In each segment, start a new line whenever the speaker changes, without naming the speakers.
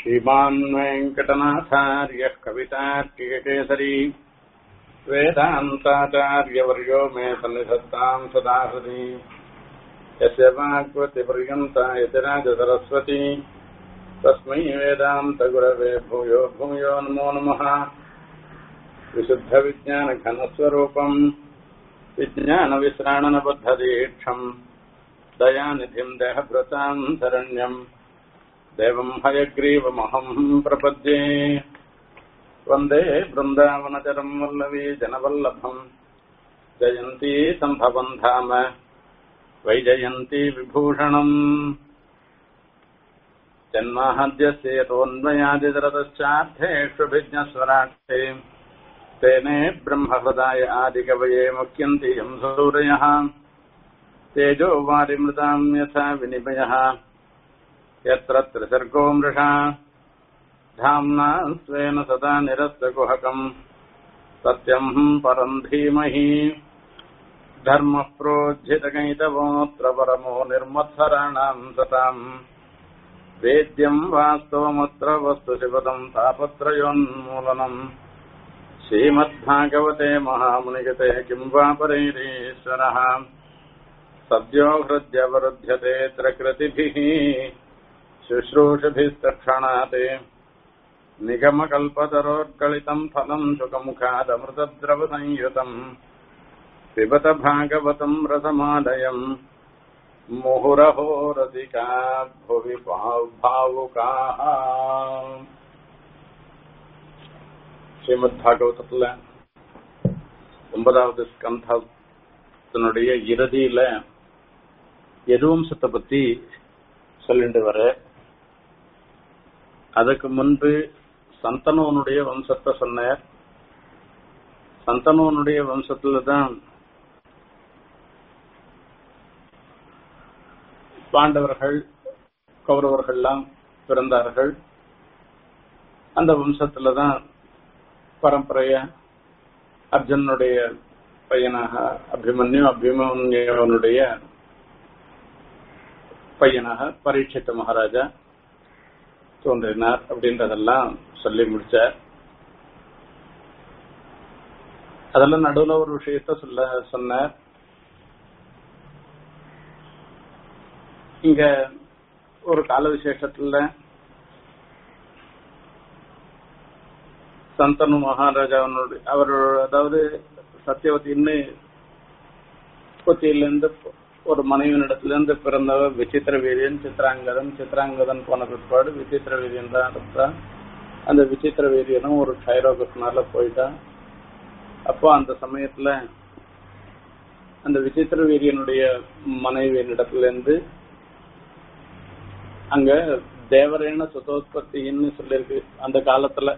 श्रीमान् वेङ्कटनाथार्यः कवितार्किककेसरी वेदान्ताचार्यवर्यो मे सन्निधत्ताम् सदा हृदि यस्य वाग्वतिपर्यन्ता यतिराजसरस्वती तस्मै वेदान्तगुरवे भूयो भूयो नमो नमः विशुद्धविज्ञानघनस्वरूपम् विज्ञानविश्राणनबद्धदीक्षम् दयानिधिम् देहभृताम् शरण्यम् देवम् हयग्रीवमहम् प्रपद्ये वन्दे बृन्दावनचरम् वल्लवी जनवल्लभम् जयन्ती सम्भवम् धाम वैजयन्ती विभूषणम् जन्माहद्यस्य तोन्मयादितरतश्चार्थेष्वभिज्ञस्वराक्षे तेने ब्रह्महृदाय आदिकवये मुख्यन्ति यम् सूरयः तेजो वारिमृताम् यथा विनिमयः यत्र त्रिसर्गो मृषा धाम्ना स्वेन सदा निरस्तकुहकम् सत्यम् परम् धीमहि धर्मः प्रोज्झितकैतवोऽत्र परमो निर्मत्सराणाम् सताम् वेद्यम् वास्तवमत्र वस्तुशिवदम् तापत्रयोन्मूलनम् श्रीमद्भागवते महामुनिगते किम् वा परैरीश्वरः सद्यो हृद्यवरुध्यते प्रकृतिभिः शुश्रूषभिस्तक्षणात् निगमकल्पतरोर्गलितम् फलम् सुखमुखादमृतद्रवसंयुतम् पिबत भागवतम् रसमालयम् मुहुरहो रसिका भुवि भावुकाः ஸ்ரீமத் பாகவதத்துல ஒன்பதாவது ஸ்கந்தத்தினுடைய இறுதியில எதுவம்சத்தை பத்தி சொல்லிட்டு வர அதுக்கு முன்பு சந்தனவனுடைய வம்சத்தை சொன்னார் சந்தனவனுடைய வம்சத்துல தான் பாண்டவர்கள் கௌரவர்கள்லாம் பிறந்தார்கள் அந்த வம்சத்துல தான் பரம்பரைய அர்ஜுனுடைய பையனாக அபிமன்யு அபிமன்யுவனுடைய பையனாக பரீட்சித்த மகாராஜா தோன்றினார் அப்படின்றதெல்லாம் சொல்லி முடிச்சார் அதெல்லாம் நடுவில் ஒரு விஷயத்த சொல்ல சொன்னார் இங்க ஒரு கால விசேஷத்துல சந்தனு மகாராஜாவனுடைய அவர் அதாவது சத்தியவதின்னு கொச்சியிலிருந்து ஒரு மனைவியிடத்துல இருந்து பிறந்தவர் விசித்திர வீரியன் சித்ராங்கதன் சித்ராங்கதன் போன பிற்பாடு விசித்திர வீரியன் தான் இருந்தான் அந்த விசித்திர வீரியனும் ஒரு டைரோகத்தினால போயிட்டான் அப்போ அந்த சமயத்துல அந்த விசித்திர வீரியனுடைய மனைவியினிடத்துல இருந்து அங்க தேவரேன சுதோத்பத்தின்னு சொல்லியிருக்கு அந்த காலத்துல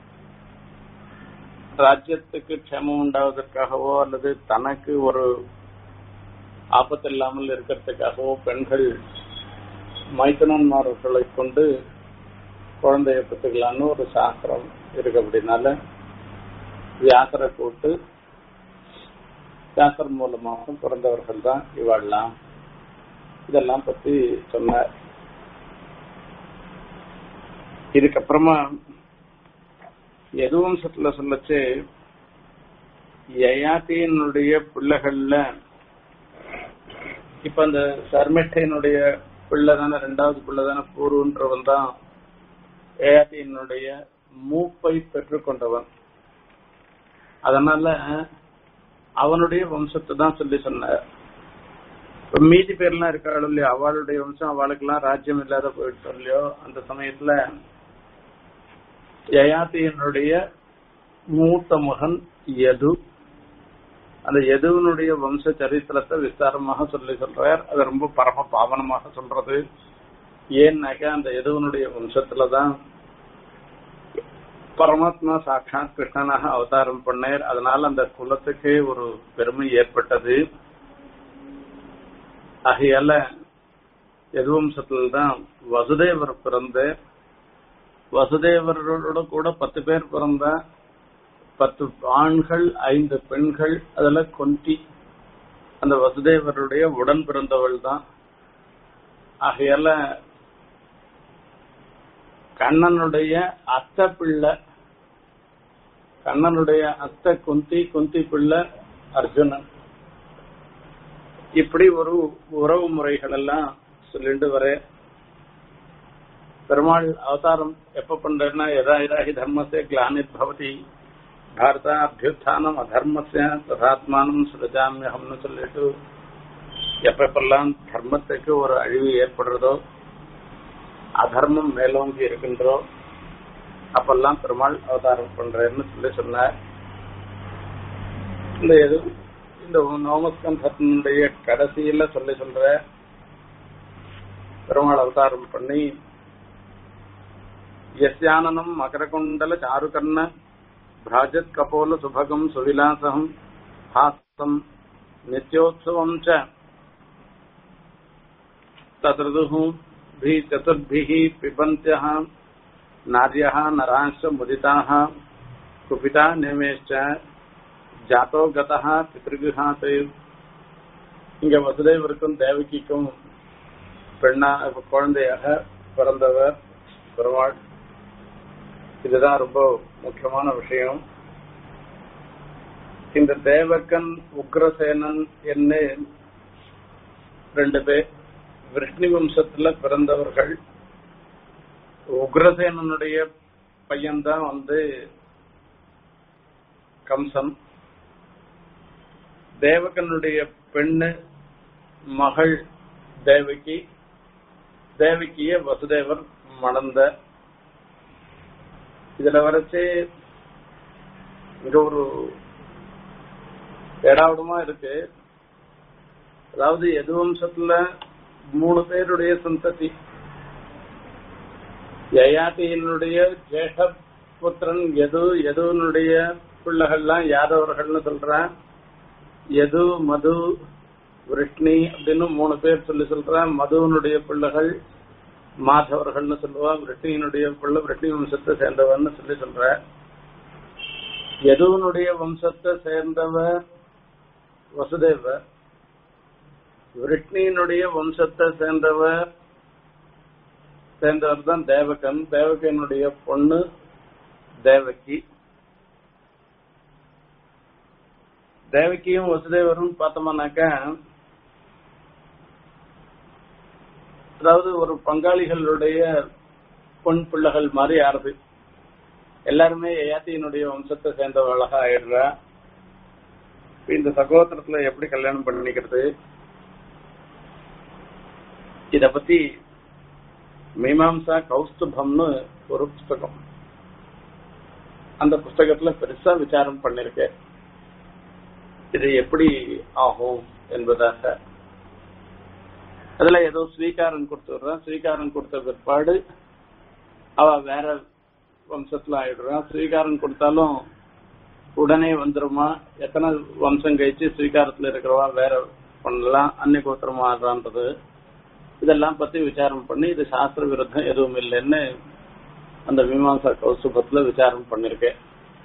ராஜ்யத்துக்கு க்ஷமம் உண்டாவதற்காகவோ அல்லது தனக்கு ஒரு ஆபத்து இல்லாமல் இருக்கிறதுக்காகவோ பெண்கள் மைத்தனன்மார்களை கொண்டு குழந்தைய பெற்றுக்கலான்னு ஒரு சாஸ்திரம் இருக்கு அப்படின்னால வியாசரை கூட்டு வியாசர் மூலமாக பிறந்தவர்கள் தான் இவாழலாம் இதெல்லாம் பத்தி சொன்னார் இதுக்கப்புறமா எதுவம்சத்துல சொல்லச்சு யயாத்தியினுடைய பிள்ளைகள்ல இப்ப அந்த சர்மெட்டையினுடைய பிள்ளை தானே ரெண்டாவது பிள்ளை தானே பூர்வன்றவன் தான் யயாத்தியினுடைய மூப்பை பெற்றுக்கொண்டவன் அதனால அவனுடைய வம்சத்தை தான் சொல்லி சொன்னார் இப்ப மீதி பேர்லாம் இருக்காள் இல்லையோ அவளுடைய வம்சம் அவளுக்கெல்லாம் ராஜ்யம் இல்லாத போயிட்டு இல்லையோ அந்த சமயத்துல யயாத்தியனுடைய மூத்த மகன் யது அந்த யதுவனுடைய வம்ச சரித்திரத்தை விஸ்தாரமாக சொல்லி சொல்றார் அது ரொம்ப பரம பாவனமாக சொல்றது ஏன்னாக்கா அந்த யதுவனுடைய வம்சத்துலதான் பரமாத்மா சாட்சாத் கிருஷ்ணனாக அவதாரம் பண்ணார் அதனால அந்த குலத்துக்கு ஒரு பெருமை ஏற்பட்டது ஆகையால எதுவம்சத்துல தான் வசுதேவர் பிறந்தார் வசுதேவரோட கூட பத்து பேர் பிறந்தா பத்து ஆண்கள் ஐந்து பெண்கள் அதுல கொண்டி அந்த வசுதேவருடைய உடன் பிறந்தவள் தான் ஆகையால கண்ணனுடைய அத்தை பிள்ளை கண்ணனுடைய அத்தை குந்தி குந்தி பிள்ளை அர்ஜுனன் இப்படி ஒரு உறவு முறைகள் எல்லாம் சொல்லிட்டு வர பெருமாள் அவதாரம் எப்ப பண்றேன்னா எதா இதாகி தர்மசே கிளானித் பவதி பாரத அபியுத்தானம் அதர்மச ததாத்மானம் சுரஜாமியகம்னு சொல்லிட்டு எப்பப்பெல்லாம் தர்மத்துக்கு ஒரு அழிவு ஏற்படுறதோ அதர்மம் மேலோங்கி இருக்கின்றோ அப்பெல்லாம் பெருமாள் அவதாரம் பண்றேன்னு சொல்லி சொன்னார் இந்த எது இந்த நோமஸ்கந்தத்தினுடைய கடைசியில சொல்லி சொல்ற பெருமாள் அவதாரம் பண்ணி யஸ்யானனம் மகரகுண்டல சாருகர்ண பிராஜத் கபோல சுபகம் சுவிலாசம் ஹாஸ்தம் நித்யோத்சவம் ச तदृदुः भी चतुर्भिः पिबन्त्यः नार्यः नरांश्च मुदिताः कुपिता निमेश्च ஜாத்தோ கதா பித்ருகுஹாத் இங்க வசுதேவருக்கும் தேவகிக்கும் பெண்ணா குழந்தையாக பிறந்தவர் பெருமாள் இதுதான் ரொம்ப முக்கியமான விஷயம் இந்த தேவக்கன் உக்ரசேனன் என்ன ரெண்டு பேர் விஷ்ணு வம்சத்துல பிறந்தவர்கள் உக்ரசேனனுடைய பையன்தான் வந்து கம்சன் தேவகனுடைய பெண்ணு மகள் தேவகி தேவகிய வசுதேவர் மணந்த இதுல வரைச்சு இங்க ஒரு ஏடாவிடமா இருக்கு அதாவது எது வம்சத்துல மூணு பேருடைய சந்ததி யயாட்டியினுடைய ஜேஷ்ட புத்திரன் எது எதுனுடைய பிள்ளைகள்லாம் யாதவர்கள்னு சொல்றேன் எது மது விருஷ்ணி அப்படின்னு மூணு பேர் சொல்லி சொல்றேன் மதுவனுடைய பிள்ளைகள் மாதவர்கள்னு சொல்லுவா விருஷ்ணியினுடைய பிள்ளை விருஷ்ணி வம்சத்தை சேர்ந்தவர்னு சொல்லி சொல்ற எதுவனுடைய வம்சத்தை சேர்ந்தவர் வசுதேவர் விருஷ்ணியினுடைய வம்சத்தை சேர்ந்தவர் சேர்ந்தவர் தான் தேவகன் தேவகனுடைய பொண்ணு தேவகி தேவகியும் வசுதேவரும் பார்த்தோம்னாக்கா அதாவது ஒரு பங்காளிகளுடைய பொன் பிள்ளைகள் மாதிரி ஆறுது எல்லாருமே ஏத்தியினுடைய வம்சத்தை சேர்ந்தவர்களாக ஆயிடுறா இந்த சகோதரத்துல எப்படி கல்யாணம் பண்ணிக்கிறது இத பத்தி மீமாம்சா கௌஸ்துபம்னு ஒரு புஸ்தகம் அந்த புஸ்தகத்துல பெருசா விசாரம் பண்ணிருக்கேன் இது எப்படி ஆகும் என்பதாக அதுல ஏதோ ஸ்வீகாரம் கொடுத்துடுறான் ஸ்வீகாரம் கொடுத்த பிற்பாடு அவ வேற வம்சத்துல ஆயிடுறான் ஸ்வீகாரம் கொடுத்தாலும் உடனே வந்துருமா எத்தனை வம்சம் கழிச்சு ஸ்வீகாரத்துல இருக்கிறவா வேற பண்ணலாம் அன்னை கோத்திரமா ஆடுறான்றது இதெல்லாம் பத்தி விசாரம் பண்ணி இது சாஸ்திர விருத்தம் எதுவும் இல்லைன்னு அந்த மீமாசா கௌசுபத்துல விசாரம் பண்ணிருக்கேன்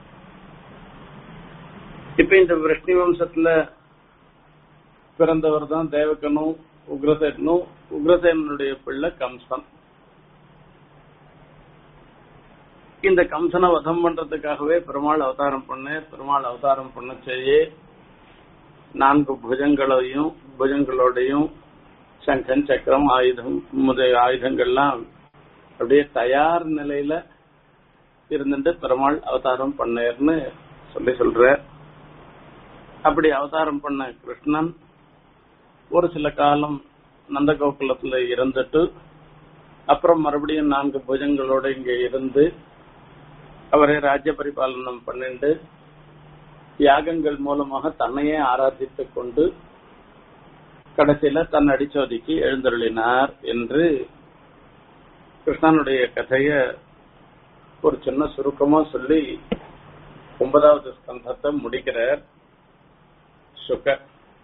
இப்ப இந்த விஷ்ணு வம்சத்துல பிறந்தவர் தான் தேவகனும் உக்ரசேனும் உக்ரசேனுடைய பிள்ளை கம்சன் இந்த கம்சனை வதம் பண்றதுக்காகவே பெருமாள் அவதாரம் பண்ண பெருமாள் அவதாரம் பண்ண செய்ய நான்கு புஜங்களையும் புஜங்களோடையும் சங்கன் சக்கரம் ஆயுதம் முதல் ஆயுதங்கள்லாம் அப்படியே தயார் நிலையில இருந்துட்டு பெருமாள் அவதாரம் பண்ணேர்னு சொல்லி சொல்ற அப்படி அவதாரம் பண்ண கிருஷ்ணன் ஒரு சில காலம் நந்தகோகுலத்துல இருந்துட்டு அப்புறம் மறுபடியும் நான்கு புஜங்களோட இங்க இருந்து அவரை ராஜ்ய பரிபாலனம் பண்ணிட்டு யாகங்கள் மூலமாக தன்னையே ஆராதித்துக் கொண்டு கடைசியில தன் அடிச்சோதிக்கு எழுந்தருளினார் என்று கிருஷ்ணனுடைய கதைய ஒரு சின்ன சுருக்கமா சொல்லி ஒன்பதாவது ஸ்கந்தத்தை முடிக்கிறார் சுகர்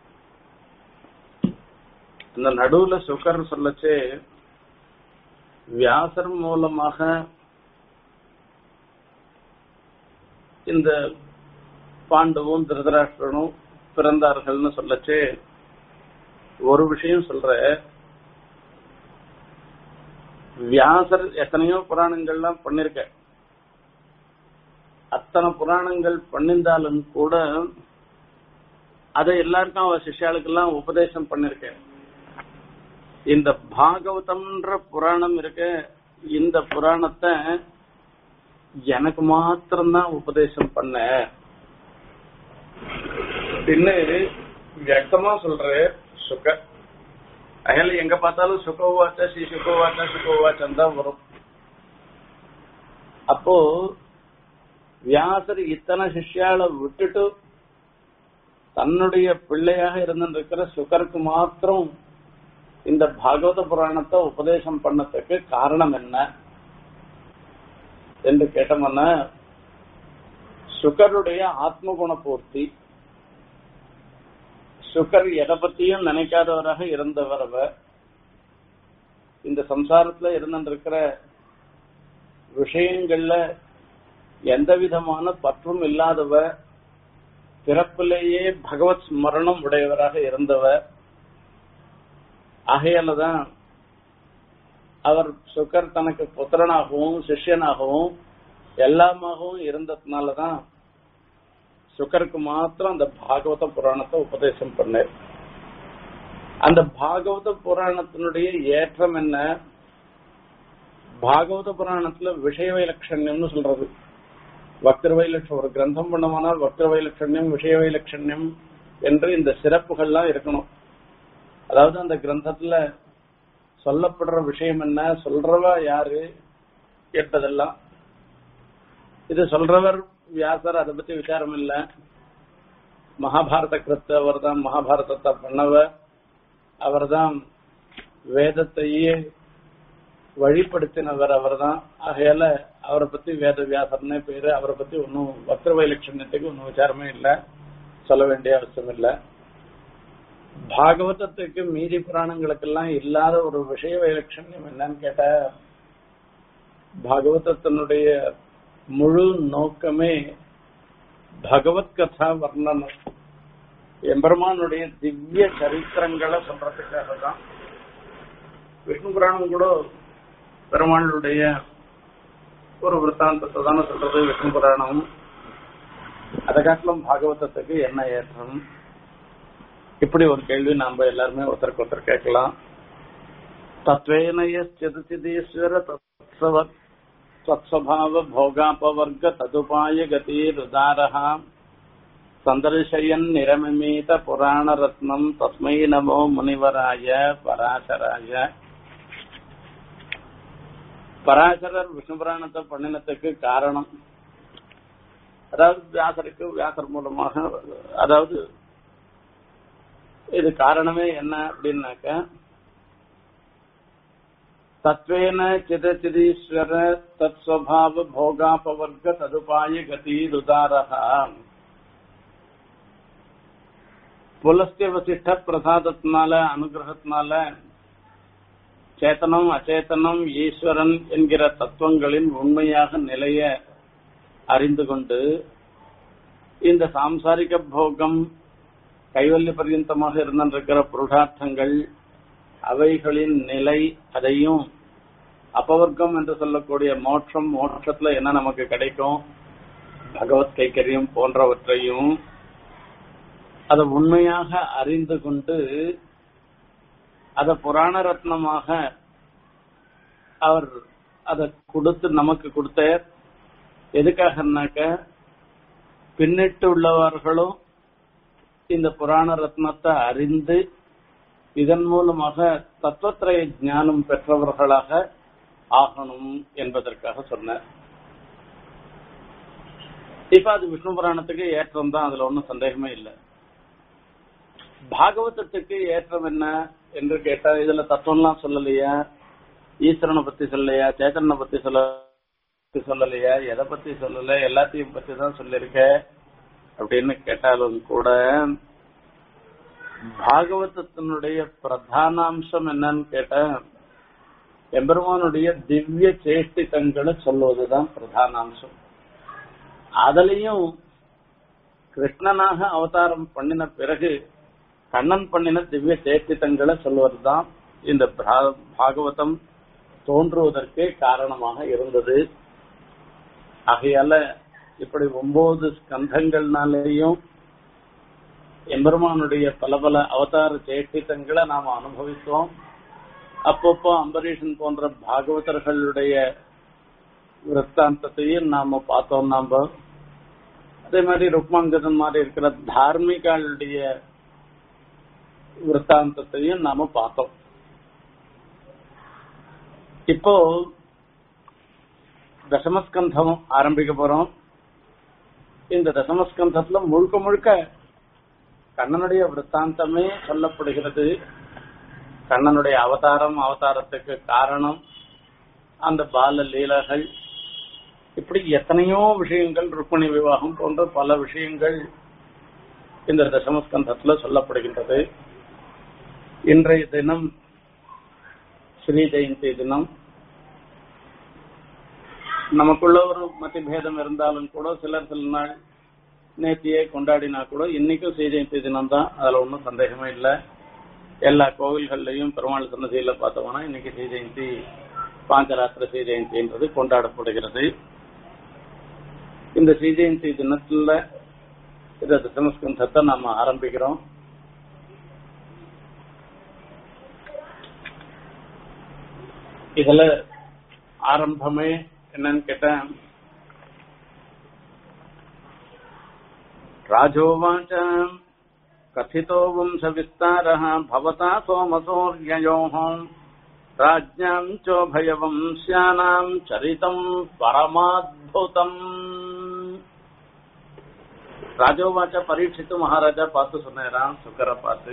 இந்த நடுவுல சுகர் சொல்லச்சே வியாசர் மூலமாக இந்த பாண்டவும் திருதராஷ்டிரனும் பிறந்தார்கள்னு சொல்லச்சே ஒரு விஷயம் சொல்ற வியாசர் எத்தனையோ புராணங்கள்லாம் பண்ணிருக்க அத்தனை புராணங்கள் பண்ணிருந்தாலும் கூட அதை எல்லாருக்கும் அவ சிஷ்யாளுக்கெல்லாம் உபதேசம் பண்ணிருக்கேன் இந்த பாகவதம்ன்ற புராணம் இருக்க இந்த புராணத்தை எனக்கு மாத்திரம்தான் உபதேசம் பண்ண அப்படின்னு வியக்தமா சொல்ற சுக அயல எங்க பார்த்தாலும் சுகவாச்சா ஸ்ரீ சுகவாச்சா சுகவாச்சம் தான் வரும் அப்போ வியாசர் இத்தனை சிஷ்யால விட்டுட்டு தன்னுடைய பிள்ளையாக இருந்திருக்கிற சுகருக்கு மாத்திரம் இந்த பாகவத புராணத்தை உபதேசம் பண்ணதுக்கு காரணம் என்ன என்று கேட்டோம்னா சுகருடைய ஆத்மகுண பூர்த்தி சுகர் எதை பத்தியும் நினைக்காதவராக இருந்தவர் அவர் இந்த சம்சாரத்துல இருந்திருக்கிற விஷயங்கள்ல எந்த விதமான பற்றும் இல்லாதவர் பிறப்பிலேயே பகவத் ஸ்மரணம் உடையவராக இருந்தவர் ஆகையாலதான் அவர் சுகர் தனக்கு புத்திரனாகவும் சிஷ்யனாகவும் எல்லாமாகவும் இருந்ததுனாலதான் சுகருக்கு மாத்திரம் அந்த பாகவத புராணத்தை உபதேசம் பண்ணார் அந்த பாகவத புராணத்தினுடைய ஏற்றம் என்ன பாகவத புராணத்துல விஷய வைலட்சண்யம்னு சொல்றது வக்ர வைலட்சம் ஒரு கிரந்தம் பண்ணமானால் வக்ர வைலட்சண்யம் விஷய வைலட்சண்யம் என்று இந்த சிறப்புகள்லாம் இருக்கணும் அதாவது அந்த கிரந்தத்துல சொல்லப்படுற விஷயம் என்ன சொல்றவா யாரு என்பதெல்லாம் இது சொல்றவர் வியாசர் அதை பத்தி விசாரம் இல்ல மகாபாரத கிருத்து அவர் தான் மகாபாரதத்தை பண்ணவர் அவர் தான் வேதத்தையே வழிப்படுத்தினவர் அவர் தான் ஆகையால அவரை பத்தி வேத வியாசர்னே பேரு அவரை பத்தி ஒன்னும் வக்ர வைலட்சண்யத்துக்கு ஒன்னும் விசாரமே இல்ல சொல்ல வேண்டிய அவசியம் இல்ல பாகவதத்துக்கு மீதி புராணங்களுக்கெல்லாம் இல்லாத ஒரு விஷய வைலட்சண்யம் என்னன்னு கேட்ட பாகவதத்தினுடைய முழு நோக்கமே பகவத் கதா வர்ணனம் எம்பெருமானுடைய திவ்ய சரித்திரங்களை சொல்றதுக்காக தான் விஷ்ணு புராணம் கூட பெருமாளுடைய ஒரு விற்த்தாந்தத்தை தானே சொல்றது விஷ்ணு புராணம் அதை காட்டிலும் பாகவதத்துக்கு என்ன ஏற்றம் இப்படி ஒரு கேள்வி நாம எல்லாருமே ஒருத்தருக்கு ஒருத்தர் கேட்கலாம் தத்வேனயஸ்திதீஸ்வர தத்சவத் தத்ஸ்வபாவ போகாபவர்க ததுபாய கதிருதாரः சந்தர்ஷயன் நிரமிமீத புராண ரத்னம் தஸ்மை நமோ முனிவராய பராசராய பராசரர் விஷ்ணு புராணத்தை பண்ணினத்துக்கு காரணம் அதாவது வியாசருக்கு வியாசர் மூலமாக அதாவது இது காரணமே என்ன அப்படின்னாக்க தத்வேன சிதச்சிதீஸ்வர தத் ஸ்வபாவ போகாபவர்க்க ததுபாய கதி ருதாரஹா புலஸ்திய வசிஷ்ட பிரசாதத்தினால அனுகிரகத்தினால சேத்தனம் அச்சேதனம் ஈஸ்வரன் என்கிற தத்துவங்களின் உண்மையாக நிலைய அறிந்து கொண்டு இந்த சாம்சாரிக போகம் கைவல்ய பர்யந்தமாக இருந்திருக்கிற புருஷார்த்தங்கள் அவைகளின் நிலை அதையும் அபவர்க்கம் என்று சொல்லக்கூடிய மோட்சம் மோட்சத்துல என்ன நமக்கு கிடைக்கும் பகவத் கைக்கரியம் போன்றவற்றையும் அதை உண்மையாக அறிந்து கொண்டு அத புராண ரத்னமாக அவர் அதை கொடுத்து நமக்கு கொடுத்தார் எதுக்காகனாக்க பின்னிட்டு உள்ளவர்களும் இந்த புராண ரத்னத்தை அறிந்து இதன் மூலமாக தத்துவத்திரய ஞானம் பெற்றவர்களாக ஆகணும் என்பதற்காக சொன்னார் இப்ப அது விஷ்ணு புராணத்துக்கு ஏற்றம் தான் அதுல ஒன்றும் சந்தேகமே இல்லை பாகவதத்துக்கு ஏற்றம் என்ன என்று கேட்டா இதுல தத்துவம்லாம் சொல்லலையா ஈஸ்வரனை பத்தி சொல்லலையா சேத்தனை பத்தி சொல்ல சொல்லலையா எதை பத்தி சொல்லல எல்லாத்தையும் பத்தி தான் சொல்லிருக்க அப்படின்னு கேட்டாலும் கூட பாகவதத்தினுடைய பிரதானாம்சம் என்னன்னு கேட்டா எம்பெருமானுடைய திவ்ய சேஷ்டிதங்களை சொல்லுவதுதான் பிரதானாம்சம் அதுலயும் கிருஷ்ணனாக அவதாரம் பண்ணின பிறகு கண்ணன் பண்ணின திவ்ய சேஷ்டிதங்களை சொல்வதுதான் இந்த பாகவதம் தோன்றுவதற்கு காரணமாக இருந்தது ஆகையால இப்படி ஒன்பது ஸ்கந்தங்கள்னாலேயும் எம்பெருமானுடைய பல பல அவதார சேட்டித்தங்களை நாம் அனுபவித்தோம் அப்பப்போ அம்பரீஷன் போன்ற பாகவதர்களுடைய விற்த்தாந்தத்தையும் நாம பார்த்தோம் நாம அதே மாதிரி ருக்மாங்கதன் மாதிரி இருக்கிற தார்மிகளுடைய விற்த்தாந்தத்தையும் நாம பார்த்தோம் இப்போ தசமஸ்கந்தம் ஆரம்பிக்க போறோம் இந்த தசமஸ்கந்தத்துல முழுக்க முழுக்க கண்ணனுடைய விற்த்தாந்தமே சொல்லப்படுகிறது கண்ணனுடைய அவதாரம் அவதாரத்துக்கு காரணம் அந்த பால லீலகள் இப்படி எத்தனையோ விஷயங்கள் ருக்மணி விவாகம் போன்ற பல விஷயங்கள் இந்த தசமஸ்கந்தத்துல சொல்லப்படுகின்றது இன்றைய தினம் ஸ்ரீ ஜெயந்தி தினம் நமக்குள்ள ஒரு மத்தி பேதம் இருந்தாலும் கூட சிலர் சில நாள் நேத்தியே கொண்டாடினா கூட இன்னைக்கும் ஸ்ரீ ஜெயந்தி தினம் தான் அதுல ஒன்றும் சந்தேகமே இல்லை எல்லா கோவில்கள்லயும் பெருமாள் சன்னதியில பார்த்தோம்னா இன்னைக்கு ஸ்ரீ ஜெயந்தி பாஞ்சராத்திர ஸ்ரீ ஜெயந்தின்றது கொண்டாடப்படுகிறது இந்த ஸ்ரீ ஜெயந்தி தினத்துல இந்த தசமஸ்கந்தத்தை நாம ஆரம்பிக்கிறோம் இதுல ஆரம்பமே என்னன்னு கேட்டேன் राजोवाच कथितो वंशविस्तारः भवता सोमसूर्ययोः राज्ञाम् चोभयवंश्यानाम् चरितम् परमाद्भुतम् ராஜோவாச்ச பரீட்சித்து மகாராஜா பார்த்து சொன்னாராம் சுக்கர பார்த்து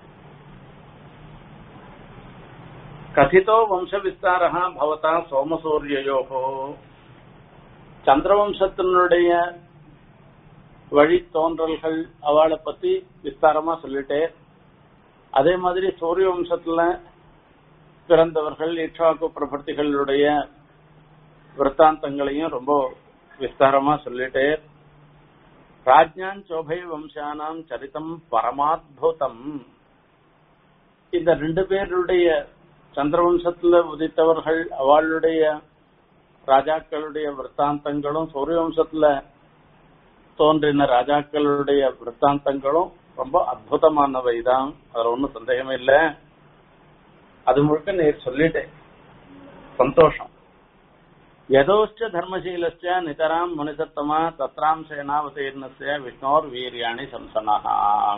கதிதோ வம்ச விஸ்தாரா பவதா சோமசூரியயோகோ சந்திரவம்சத்தினுடைய வழி தோன்றல்கள் அவளை பத்தி விஸ்தாரமா சொல்லிட்டேன் அதே மாதிரி சூரிய வம்சத்துல பிறந்தவர்கள் இட்சாக்கு பிரபர்த்திகளுடைய விற்த்தாந்தங்களையும் ரொம்ப விஸ்தாரமா சொல்லிட்டேன் ராஜ்யான் சோபை வம்சானாம் சரிதம் பரமாத்புதம் இந்த ரெண்டு பேருடைய சந்திரவம்சத்துல உதித்தவர்கள் அவளுடைய ராஜாக்களுடைய விற்த்தாந்தங்களும் சூரிய வம்சத்துல தோன்றின ராஜாக்களுடைய விற்த்தாந்தங்களும் ரொம்ப அற்புதமானவை தான் அதுல ஒன்றும் சந்தேகமே இல்லை அது முழுக்க நேர் சொல்லிட்டேன் சந்தோஷம் யதோஷ்ட தர்மசீலஸ்ய நிதராம் முனிசத்தமா தத்ராம் சேனாவதீர்ணஸ்ய விஷ்ணோர் வீரியாணி சம்சனஹா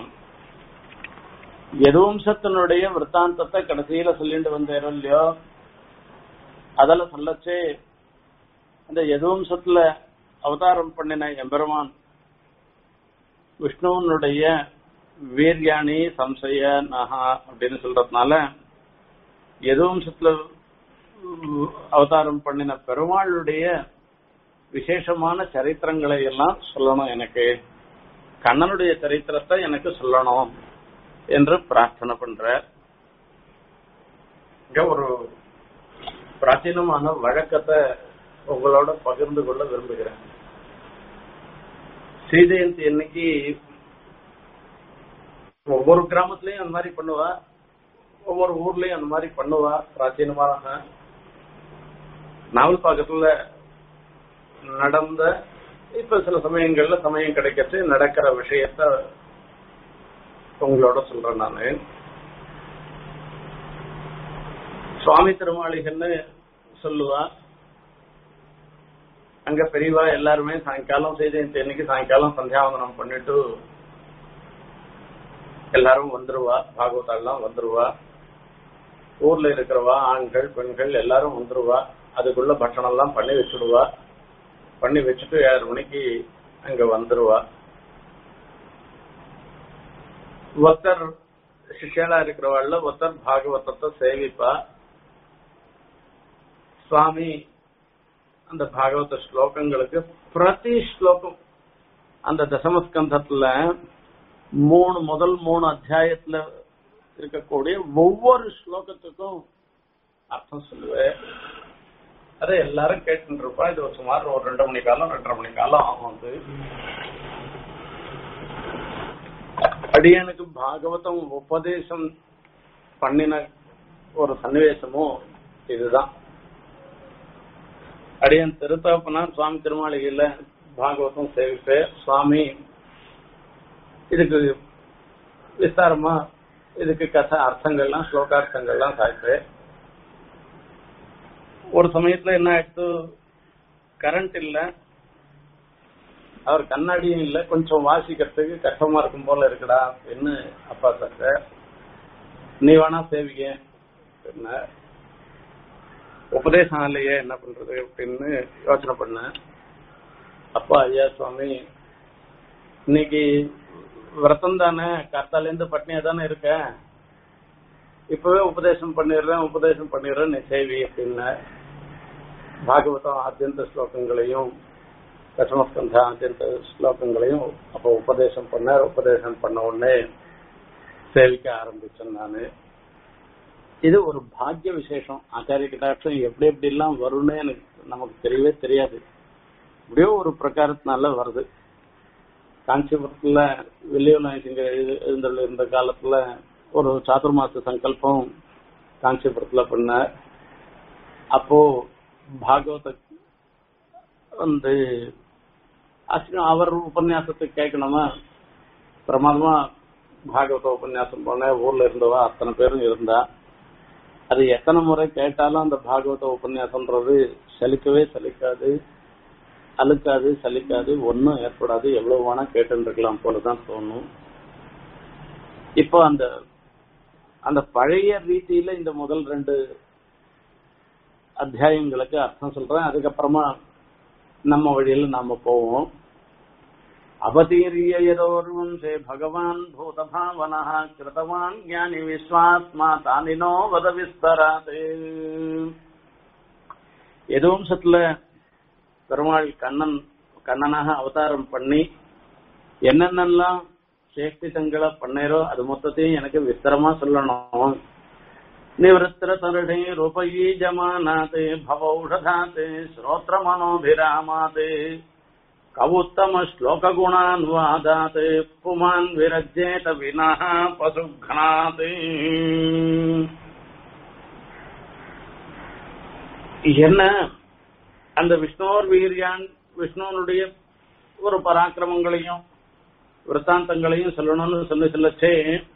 யதுவம்சத்தினுடைய விற்த்தாந்தத்தை கடைசியில சொல்லிட்டு வந்தேரோ இல்லையோ அதில் சொல்லச்சே அந்த யதுவம்சத்துல அவதாரம் பண்ணின எம்பெருமான் விஷ்ணுவனுடைய வீர்யாணி சம்சய நகா அப்படின்னு சொல்றதுனால யதுவம்சத்துல அவதாரம் பண்ணின பெருமாளுடைய விசேஷமான சரித்திரங்களை எல்லாம் சொல்லணும் எனக்கு கண்ணனுடைய சரித்திரத்தை எனக்கு சொல்லணும் என்று பிரார்த்தனை பண்ற இங்க ஒரு பிராச்சீனமான வழக்கத்தை உங்களோட பகிர்ந்து கொள்ள விரும்புகிறேன் ஸ்ரீஜெயந்தி அன்னைக்கு ஒவ்வொரு கிராமத்திலயும் அந்த மாதிரி பண்ணுவா ஒவ்வொரு ஊர்லயும் அந்த மாதிரி பண்ணுவா பிராச்சீனமாக நாவல் பாக்கத்துல நடந்த இப்ப சில சமயங்கள்ல சமயம் கிடைக்கச்சு நடக்கிற விஷயத்த உங்களோட சொல்றேன் நானு சுவாமி திருமாளிகன்னு சொல்லுவா அங்க பெரியவா எல்லாருமே சாயங்காலம் செய்த இன்னைக்கு சாயங்காலம் சந்தியாவந்தனம் பண்ணிட்டு எல்லாரும் வந்துருவா பாகவதாலாம் வந்துருவா ஊர்ல இருக்கிறவா ஆண்கள் பெண்கள் எல்லாரும் வந்துருவா அதுக்குள்ள பட்சணம் எல்லாம் பண்ணி வச்சுடுவா பண்ணி வச்சுட்டு ஏழரை மணிக்கு அங்க வந்துருவா ஒருத்தர் சிஷியலா இருக்கிறவாள்ல ஒருத்தர் பாகவதத்தை சேவிப்பா சுவாமி அந்த பாகவத ஸ்லோகங்களுக்கு பிரதி ஸ்லோகம் அந்த தசமஸ்கந்தத்துல மூணு முதல் மூணு அத்தியாயத்துல இருக்கக்கூடிய ஒவ்வொரு ஸ்லோகத்துக்கும் அர்த்தம் சொல்லுவேன் அதை எல்லாரும் கேட்டு இருப்பா இது ஒரு சுமார் ஒரு ரெண்டு மணி காலம் ரெண்டரை மணி காலம் ஆகும் வந்து அடியனுக்கு பாகவதம் உபதேசம் பண்ணின ஒரு சன்னிவேசமும் இதுதான் அடியன் திருத்தகப்பனார் சுவாமி திருமாளிகையில பாகவதம் சேவிப்பேன் சுவாமி இதுக்கு விஸ்தாரமா இதுக்கு கதை அர்த்தங்கள்லாம் ஸ்லோகார்த்தங்கள்லாம் சாய்ப்பேன் ஒரு சமயத்துல என்ன ஆயிடுத்து கரண்ட் இல்ல அவர் கண்ணாடியும் இல்ல கொஞ்சம் வாசிக்கிறதுக்கு கஷ்டமா இருக்கும் போல இருக்குடா அப்படின்னு அப்பா சார் நீ வேணா சேவிக்க என்ன உபதேசம் இல்லையே என்ன பண்றது அப்படின்னு யோசனை பண்ணேன் அப்பா ஐயா சுவாமி இன்னைக்கு விரதம் தானே கர்த்தால இருந்து பட்னியா தானே இருக்க இப்பவே உபதேசம் பண்ணிடுறேன் உபதேசம் பண்ணிடுறேன் நீ சேவி அப்படின்னு பாகவதம் ஆத்தியந்த ஸ்லோகங்களையும் தசமஸ்கந்த ஆத்தியந்த ஸ்லோகங்களையும் அப்போ உபதேசம் பண்ண உபதேசம் பண்ண உடனே சேவிக்க ஆரம்பிச்சேன் நானு இது ஒரு பாக்கிய விசேஷம் ஆச்சாரிய கட்டாட்சம் எப்படி எப்படி எல்லாம் வரும்னு எனக்கு நமக்கு தெரியவே தெரியாது இப்படியோ ஒரு பிரகாரத்தினால வருது காஞ்சிபுரத்துல வில்லியநாயசிங்க எழுந்தள்ள இருந்த காலத்துல ஒரு சாதுர்மாச சங்கல்பம் காஞ்சிபுரத்துல பண்ண அப்போ பாகவத வந்து அசிங்க- அவர் உபன்யாசத்தை கேட்கணுமா பிரமாதமா பாகவத உபன்யாசம் பண்ண ஊர்ல இருந்தவா அத்தனை பேரும் இருந்தா அது எத்தனை முறை கேட்டாலும் அந்த பாகவத உபன்யாசம்ன்றது சலிக்கவே சலிக்காது அழுக்காது சலிக்காது ஒன்னும் ஏற்படாது எவ்வளவு வேணா கேட்டு இருக்கலாம் போலதான் தோணும் இப்போ அந்த அந்த பழைய ரீதியில இந்த முதல் ரெண்டு அத்தியாயங்களுக்கு அர்த்தம் சொல்றேன் அதுக்கப்புறமா நம்ம வழியில நாம போவோம் அவதீரிய யதோர்வம்சே பகவான் பூதபாவனः கிருதவான் ஞானி விஸ்வாத்மா தானினோ வத விஸ்தராத் எதுவம்சத்துல பெருமாள் கண்ணன் கண்ணனாக அவதாரம் பண்ணி என்னென்னலாம் சேஷ்டிதங்களை பண்ணேரோ அது மொத்தத்தையும் எனக்கு விஸ்தரமா சொல்லணும் நிவೃತ್ತರ ತರುಣೆ ರೂಪಯೀ ಜಮಾನಾತೆ ಭವೌಷಧಾತೆ ಶ್ರೋತ್ರ ಮನೋಭಿರಾಮಾತೆ ಕವುತ್ತಮ ಶ್ಲೋಕ ಗುಣಾನ್ವಾದಾತೆ ಪುಮಾನ್ ವಿರಜ್ಯೇತ ವಿನಃ ಪಶುಘ್ನಾತೆ என்ன அந்த விஷ்ணுவர் வீரியான் விஷ்ணுவனுடைய ஒரு பராக்கிரமங்களையும் விருத்தாந்தங்களையும் சொல்லணும்னு சொல்லி சொல்லச்சே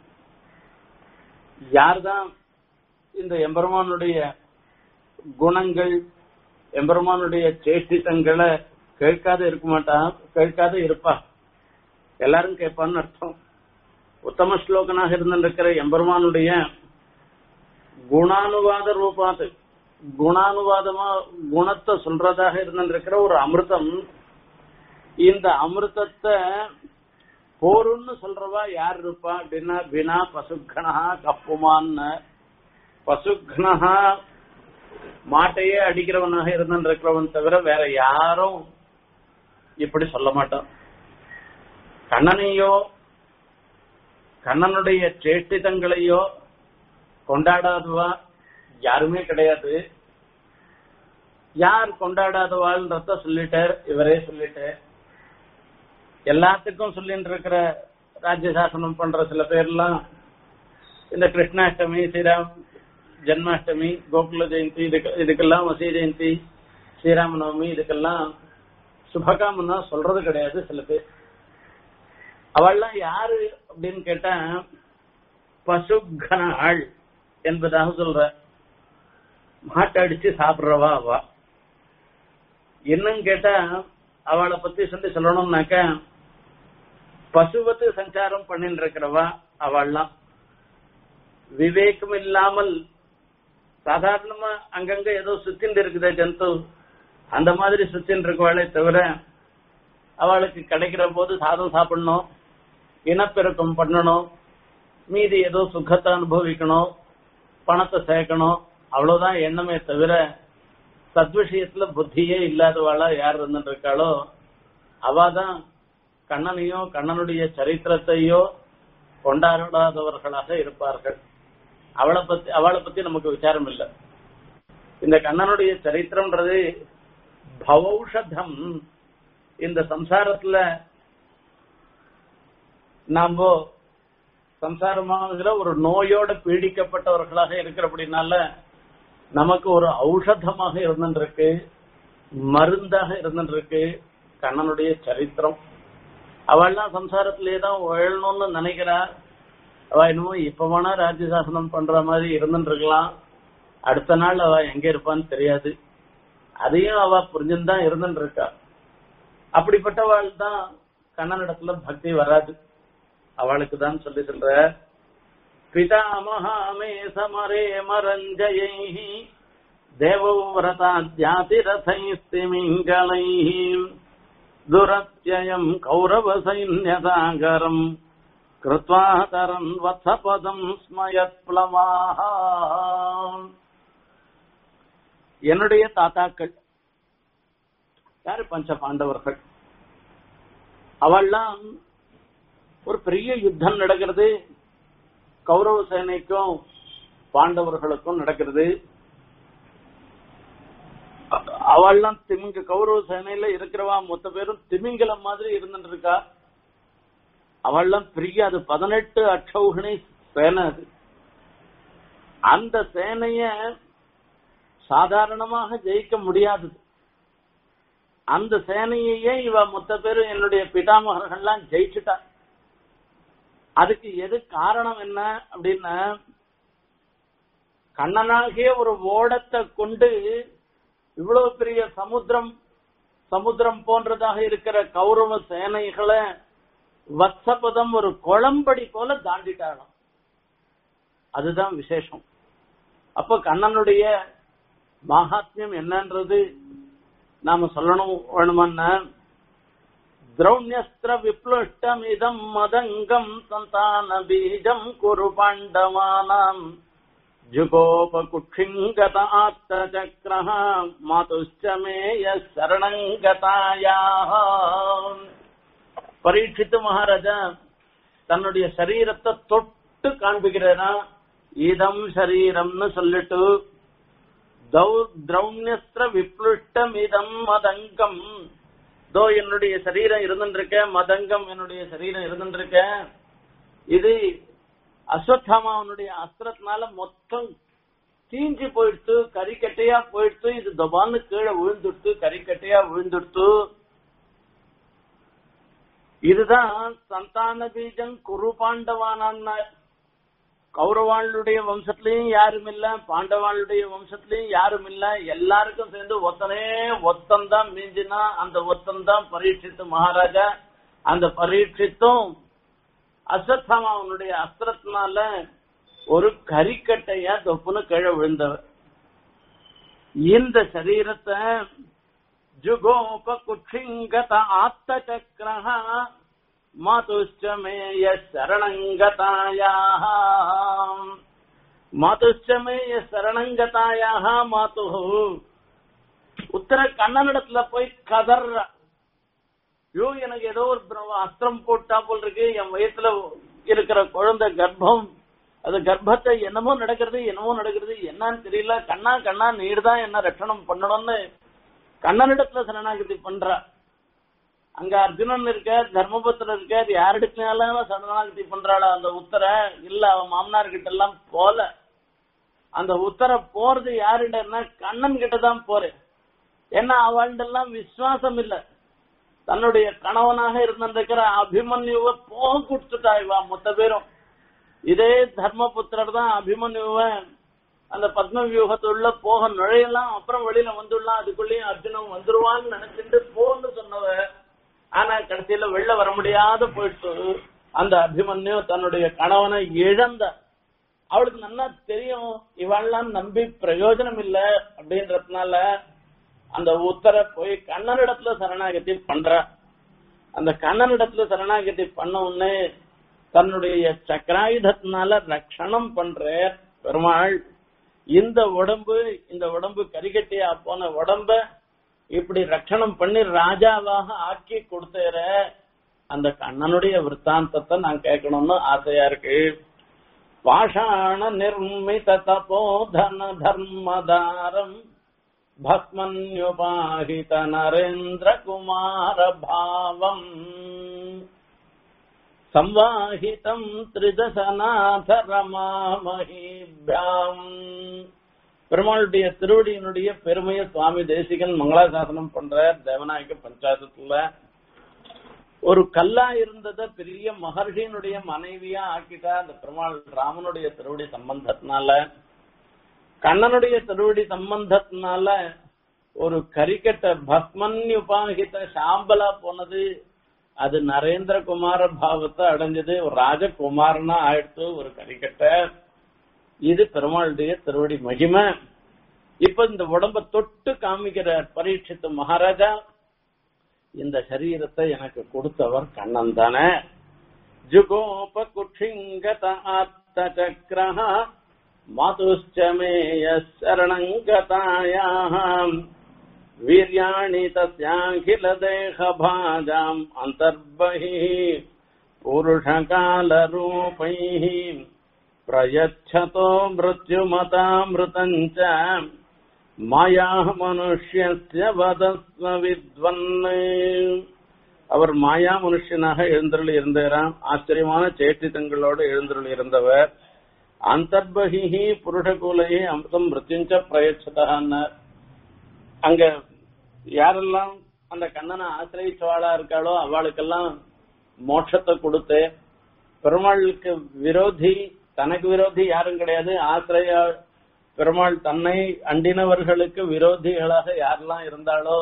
யார்தான் இந்த எம்பெருமானுடைய குணங்கள் எம்பெருமானுடைய சேஷ்டித்தங்களை கேட்காத இருக்க மாட்டா கேட்காத இருப்பா எல்லாரும் கேட்பான்னு அர்த்தம் உத்தம ஸ்லோகனாக இருந்திருக்கிற எம்பெருமானுடைய குணானுவாத ரூபாத்து குணானுவாதமா குணத்தை சொல்றதாக இருந்திருக்கிற ஒரு அமிர்தம் இந்த அமிர்தத்தை போருன்னு சொல்றவா யார் இருப்பா அப்படின்னா வினா பசுக்கணா கப்புமான்னு பசுக்னஹா மாட்டையே அடிக்கிறவனாக இருந்திருக்கிறவன் தவிர வேற யாரும் இப்படி சொல்ல மாட்டான் கண்ணனையோ கண்ணனுடைய சேஷ்டிதங்களையோ கொண்டாடாதவா யாருமே கிடையாது யார் கொண்டாடாதவாள்ன்றத சொல்லிட்டார் இவரே சொல்லிட்டார் எல்லாத்துக்கும் சொல்லிட்டு இருக்கிற ராஜ்ய சாசனம் பண்ற சில பேர்லாம் இந்த கிருஷ்ணாஷ்டமி ஸ்ரீராம் ஜென்மாஷ்டமி கோகுல ஜெயந்தி இதுக்கு இதுக்கெல்லாம் வசீ ஜெயந்தி ஸ்ரீராம நவமி இதுக்கெல்லாம் சுபகாமன்னா சொல்றது கிடையாது சில பேர் அவள்லாம் யாரு அப்படின்னு கேட்டா பசுகனாள் என்பதாக சொல்ற மாட்டை அடிச்சு சாப்பிடுறவா அவ என்னன்னு கேட்டா அவளை பத்தி சொல்லி சொல்லணும்னாக்க பசுவத்து சஞ்சாரம் பண்ணிட்டு இருக்கிறவா அவள்லாம் விவேகம் இல்லாமல் சாதாரணமா அங்கங்க ஏதோ சுத்தின்னு இருக்குதே ஜந்து அந்த மாதிரி சுத்தின்னு இருக்கவாளே தவிர அவளுக்கு கிடைக்கிற போது சாதம் சாப்பிடணும் இனப்பெருக்கம் பண்ணணும் மீதி ஏதோ சுகத்தை அனுபவிக்கணும் பணத்தை சேர்க்கணும் அவ்வளவுதான் எண்ணமே தவிர சத்விஷயத்துல புத்தியே இல்லாதவாளா யார் இருந்துட்டு இருக்காளோ அவாதான் கண்ணனையோ கண்ணனுடைய சரித்திரத்தையோ கொண்டாடாதவர்களாக இருப்பார்கள் அவளை பத்தி அவளை பத்தி நமக்கு விசாரம் இல்லை இந்த கண்ணனுடைய சரித்திரம்ன்றது பவௌஷதம் இந்த சம்சாரத்துல நாம சம்சாரமாகிற ஒரு நோயோட பீடிக்கப்பட்டவர்களாக இருக்கிறபடினால நமக்கு ஒரு ஔஷதமாக இருந்திருக்கு மருந்தாக இருந்துருக்கு கண்ணனுடைய சரித்திரம் அவள்லாம் சம்சாரத்திலே தான் உழணும்னு நினைக்கிறா அவ என்னமோ இப்ப வேணா ராஜ்ய சாசனம் பண்ற மாதிரி இருந்துருக்கலாம் அடுத்த நாள் அவ எங்க இருப்பான்னு தெரியாது அதையும் அவ புரிஞ்சுதான் இருந்துட்டு இருக்கா அப்படிப்பட்டவாள் தான் கண்ணனிடத்துல பக்தி வராது அவளுக்கு தான் சொல்லி சொல்ற பிதாமகாமே சமரே மரஞ்சயை தேவவிரதாத்யாதிரதைஸ்திமிங்களைः துரத்யயம் கௌரவ சைன்யசாகரம் கிருத்வா தரன் வத்சபதம் ஸ்மயத் என்னுடைய தாத்தாக்கள் யாரு பஞ்ச பாண்டவர்கள் அவள்லாம் ஒரு பெரிய யுத்தம் நடக்கிறது கௌரவ சேனைக்கும் பாண்டவர்களுக்கும் நடக்கிறது அவள்லாம் திமிங்க கௌரவ சேனையில இருக்கிறவா மொத்த பேரும் திமிங்கலம் மாதிரி இருந்துட்டு இருக்கா அவள்லாம் பெரிய அது பதினெட்டு அட்சௌகணி சேனை அது அந்த சேனைய சாதாரணமாக ஜெயிக்க முடியாது அந்த சேனையையே இவ மொத்த பேரும் என்னுடைய பிதாமகர்கள்லாம் ஜெயிச்சுட்டா அதுக்கு எது காரணம் என்ன அப்படின்னா கண்ணனாகிய ஒரு ஓடத்தை கொண்டு இவ்வளவு பெரிய சமுத்திரம் சமுத்திரம் போன்றதாக இருக்கிற கௌரவ சேனைகளை வத்சபதம் ஒரு குளம்படி போல தாண்டிட்டாலும் அதுதான் விசேஷம் அப்ப கண்ணனுடைய மகாத்மியம் என்னன்றது நாம சொல்லணும் வேணுமன்னா திரௌண்யஸ்திர விப்ளுஷ்டம் இதம் மதங்கம் சந்தான பீஜம் குரு பாண்டவானாம் ஜுகோபகுட்சிங்கத ஆத்தச்சக்ரஹ மாதுஷ்ட மேய சரணங்கதாயாக பரீட்சித்து மகாராஜா தன்னுடைய சரீரத்தை தொட்டு காண்பிக்கிறேனா இதம் சரீரம்னு சொல்லிட்டு திரௌண்யஸ்திர விப்ளுஷ்டம் இதம் மதங்கம் தோ என்னுடைய சரீரம் இருந்துருக்க மதங்கம் என்னுடைய சரீரம் இருந்துருக்க இது அஸ்வத்தாமாவனுடைய அஸ்திரத்தினால மொத்தம் தீஞ்சு போயிடுத்து கறிக்கட்டையா போயிடுத்து இது தபான்னு கீழே விழுந்துடுத்து கறிக்கட்டையா விழுந்துடுத்து இதுதான் சந்தான பீஜம் குரு பாண்டவானான் கௌரவாளுடைய வம்சத்திலயும் யாரும் இல்ல பாண்டவாளுடைய வம்சத்திலயும் யாரும் இல்ல எல்லாருக்கும் சேர்ந்து ஒத்தனே ஒத்தந்தான் மீஞ்சினா அந்த ஒத்தந்தான் பரீட்சித்து மகாராஜா அந்த பரீட்சித்தும் அஸ்வத்தாமாவனுடைய அஸ்திரத்தினால ஒரு கறிக்கட்டைய தொப்புன்னு கீழே விழுந்தவர் இந்த சரீரத்தை ஜுகோப குட்சிங்கத ஆத்த சக்கரஹ மாதுஷ்டமேய சரணங்கதாயாக மாதுஷ்டமேய சரணங்கதாயாக மாது உத்தர கண்ணனிடத்துல போய் கதர்ற ஐயோ எனக்கு ஏதோ ஒரு அஸ்திரம் போட்டா போல் இருக்கு என் வயசுல இருக்கிற குழந்தை கர்ப்பம் அது கர்ப்பத்தை என்னமோ நடக்கிறது என்னமோ நடக்கிறது என்னன்னு தெரியல கண்ணா கண்ணா நீடுதான் என்ன ரட்சணம் பண்ணணும்னு கண்ணனிடத்துல சரணாகதி பண்ற அங்க அர்ஜுனன் இருக்க தர்மபுத்திரன் இருக்க யாரிடத்தினாலும் சரணாகதி பண்றாளா அந்த உத்தர இல்ல அவன் மாமனார் கிட்ட எல்லாம் போல அந்த உத்தர போறது யாருடன்னா கண்ணன் கிட்ட தான் போறேன் ஏன்னா அவள்டெல்லாம் விசுவாசம் இல்ல தன்னுடைய கணவனாக இருந்திருக்கிற அபிமன்யுவை போக கொடுத்துட்டா இவா மொத்த பேரும் இதே தர்மபுத்திரர் தான் அபிமன்யுவை அந்த பத்ம வியூகத்துள்ள போக நுழையலாம் அப்புறம் வெளியில வந்துடலாம் அதுக்குள்ளேயும் அர்ஜுனன் வந்துருவான்னு நினைச்சிட்டு போன்னு சொன்னவ ஆனா கடைசியில வெளில வர முடியாத போயிட்டு அந்த அபிமன்யு தன்னுடைய கணவனை இழந்த அவளுக்கு நல்லா தெரியும் இவெல்லாம் நம்பி பிரயோஜனம் இல்ல அப்படின்றதுனால அந்த உத்தர போய் கண்ணனிடத்துல சரணாகதி பண்ற அந்த கண்ணனிடத்துல சரணாகதி பண்ண உடனே தன்னுடைய சக்கராயுதத்தினால ரட்சணம் பண்ற பெருமாள் இந்த உடம்பு இந்த உடம்பு கரிகட்டியா போன உடம்ப இப்படி ரட்சணம் பண்ணி ராஜாவாக ஆக்கி கொடுத்தேற அந்த கண்ணனுடைய விற்த்தாந்தத்தை நான் கேட்கணும்னு ஆசையா இருக்கு பாஷாண நிர்மித தபோதன தர்மதாரம் பஸ்மன்யுபாஹித நரேந்திர குமார பாவம் संवाहितम् त्रिदशनाथ रमामहीभ्याम् பெருமாளுடைய திருவடியினுடைய பெருமையை சுவாமி தேசிகன் மங்களாசாசனம் பண்ற தேவநாயக பஞ்சாயத்துல ஒரு கல்லா இருந்தத பெரிய மகர்ஷியினுடைய மனைவியா ஆக்கிட்டா அந்த பெருமாள் ராமனுடைய திருவடி சம்பந்தத்தினால கண்ணனுடைய திருவடி சம்பந்தத்தினால ஒரு கரிக்கட்ட பஸ்மன்யுபாகித சாம்பலா போனது அது நரேந்திர குமார பாவத்தை அடைஞ்சது ஒரு ராஜகுமாரனா ஆயிடுத்து ஒரு கரிக்கட்ட இது பெருமாளுடைய திருவடி மகிமை இப்ப இந்த உடம்ப தொட்டு காமிக்கிற பரீட்சித்து மகாராஜா இந்த சரீரத்தை எனக்கு கொடுத்தவர் கண்ணன் தானே ஜுகோப குட்சிங்கத ஆத்த சக்கரஹ மாதுஷ்டமேய சரணங்கதாயாம் வீரியாணி தஸ்யாகில தேக பாஜாம் அந்தர்பஹி புருஷகாலரூபைः प्रयच्छतो मृत्युमतामृतम् च மாயா மனுஷ்யஸ்ய வதஸ்வ வித்வன் அவர் மாயா மனுஷனாக எழுந்தருள் இருந்தாராம் ஆச்சரியமான சேட்டித்தங்களோடு எழுந்தருள் இருந்தவர் அந்தர்பகி புருஷகுலையே அமிர்தம் மிருத்யுஞ்ச பிரயச்சதான்னார் அங்க யாரெல்லாம் அந்த கண்ணனை ஆசிரியச்சவாளா இருக்காளோ அவளுக்கெல்லாம் மோட்சத்தை கொடுத்து பெருமாளுக்கு விரோதி தனக்கு விரோதி யாரும் கிடையாது ஆசிரிய பெருமாள் தன்னை அண்டினவர்களுக்கு விரோதிகளாக யாரெல்லாம் இருந்தாலோ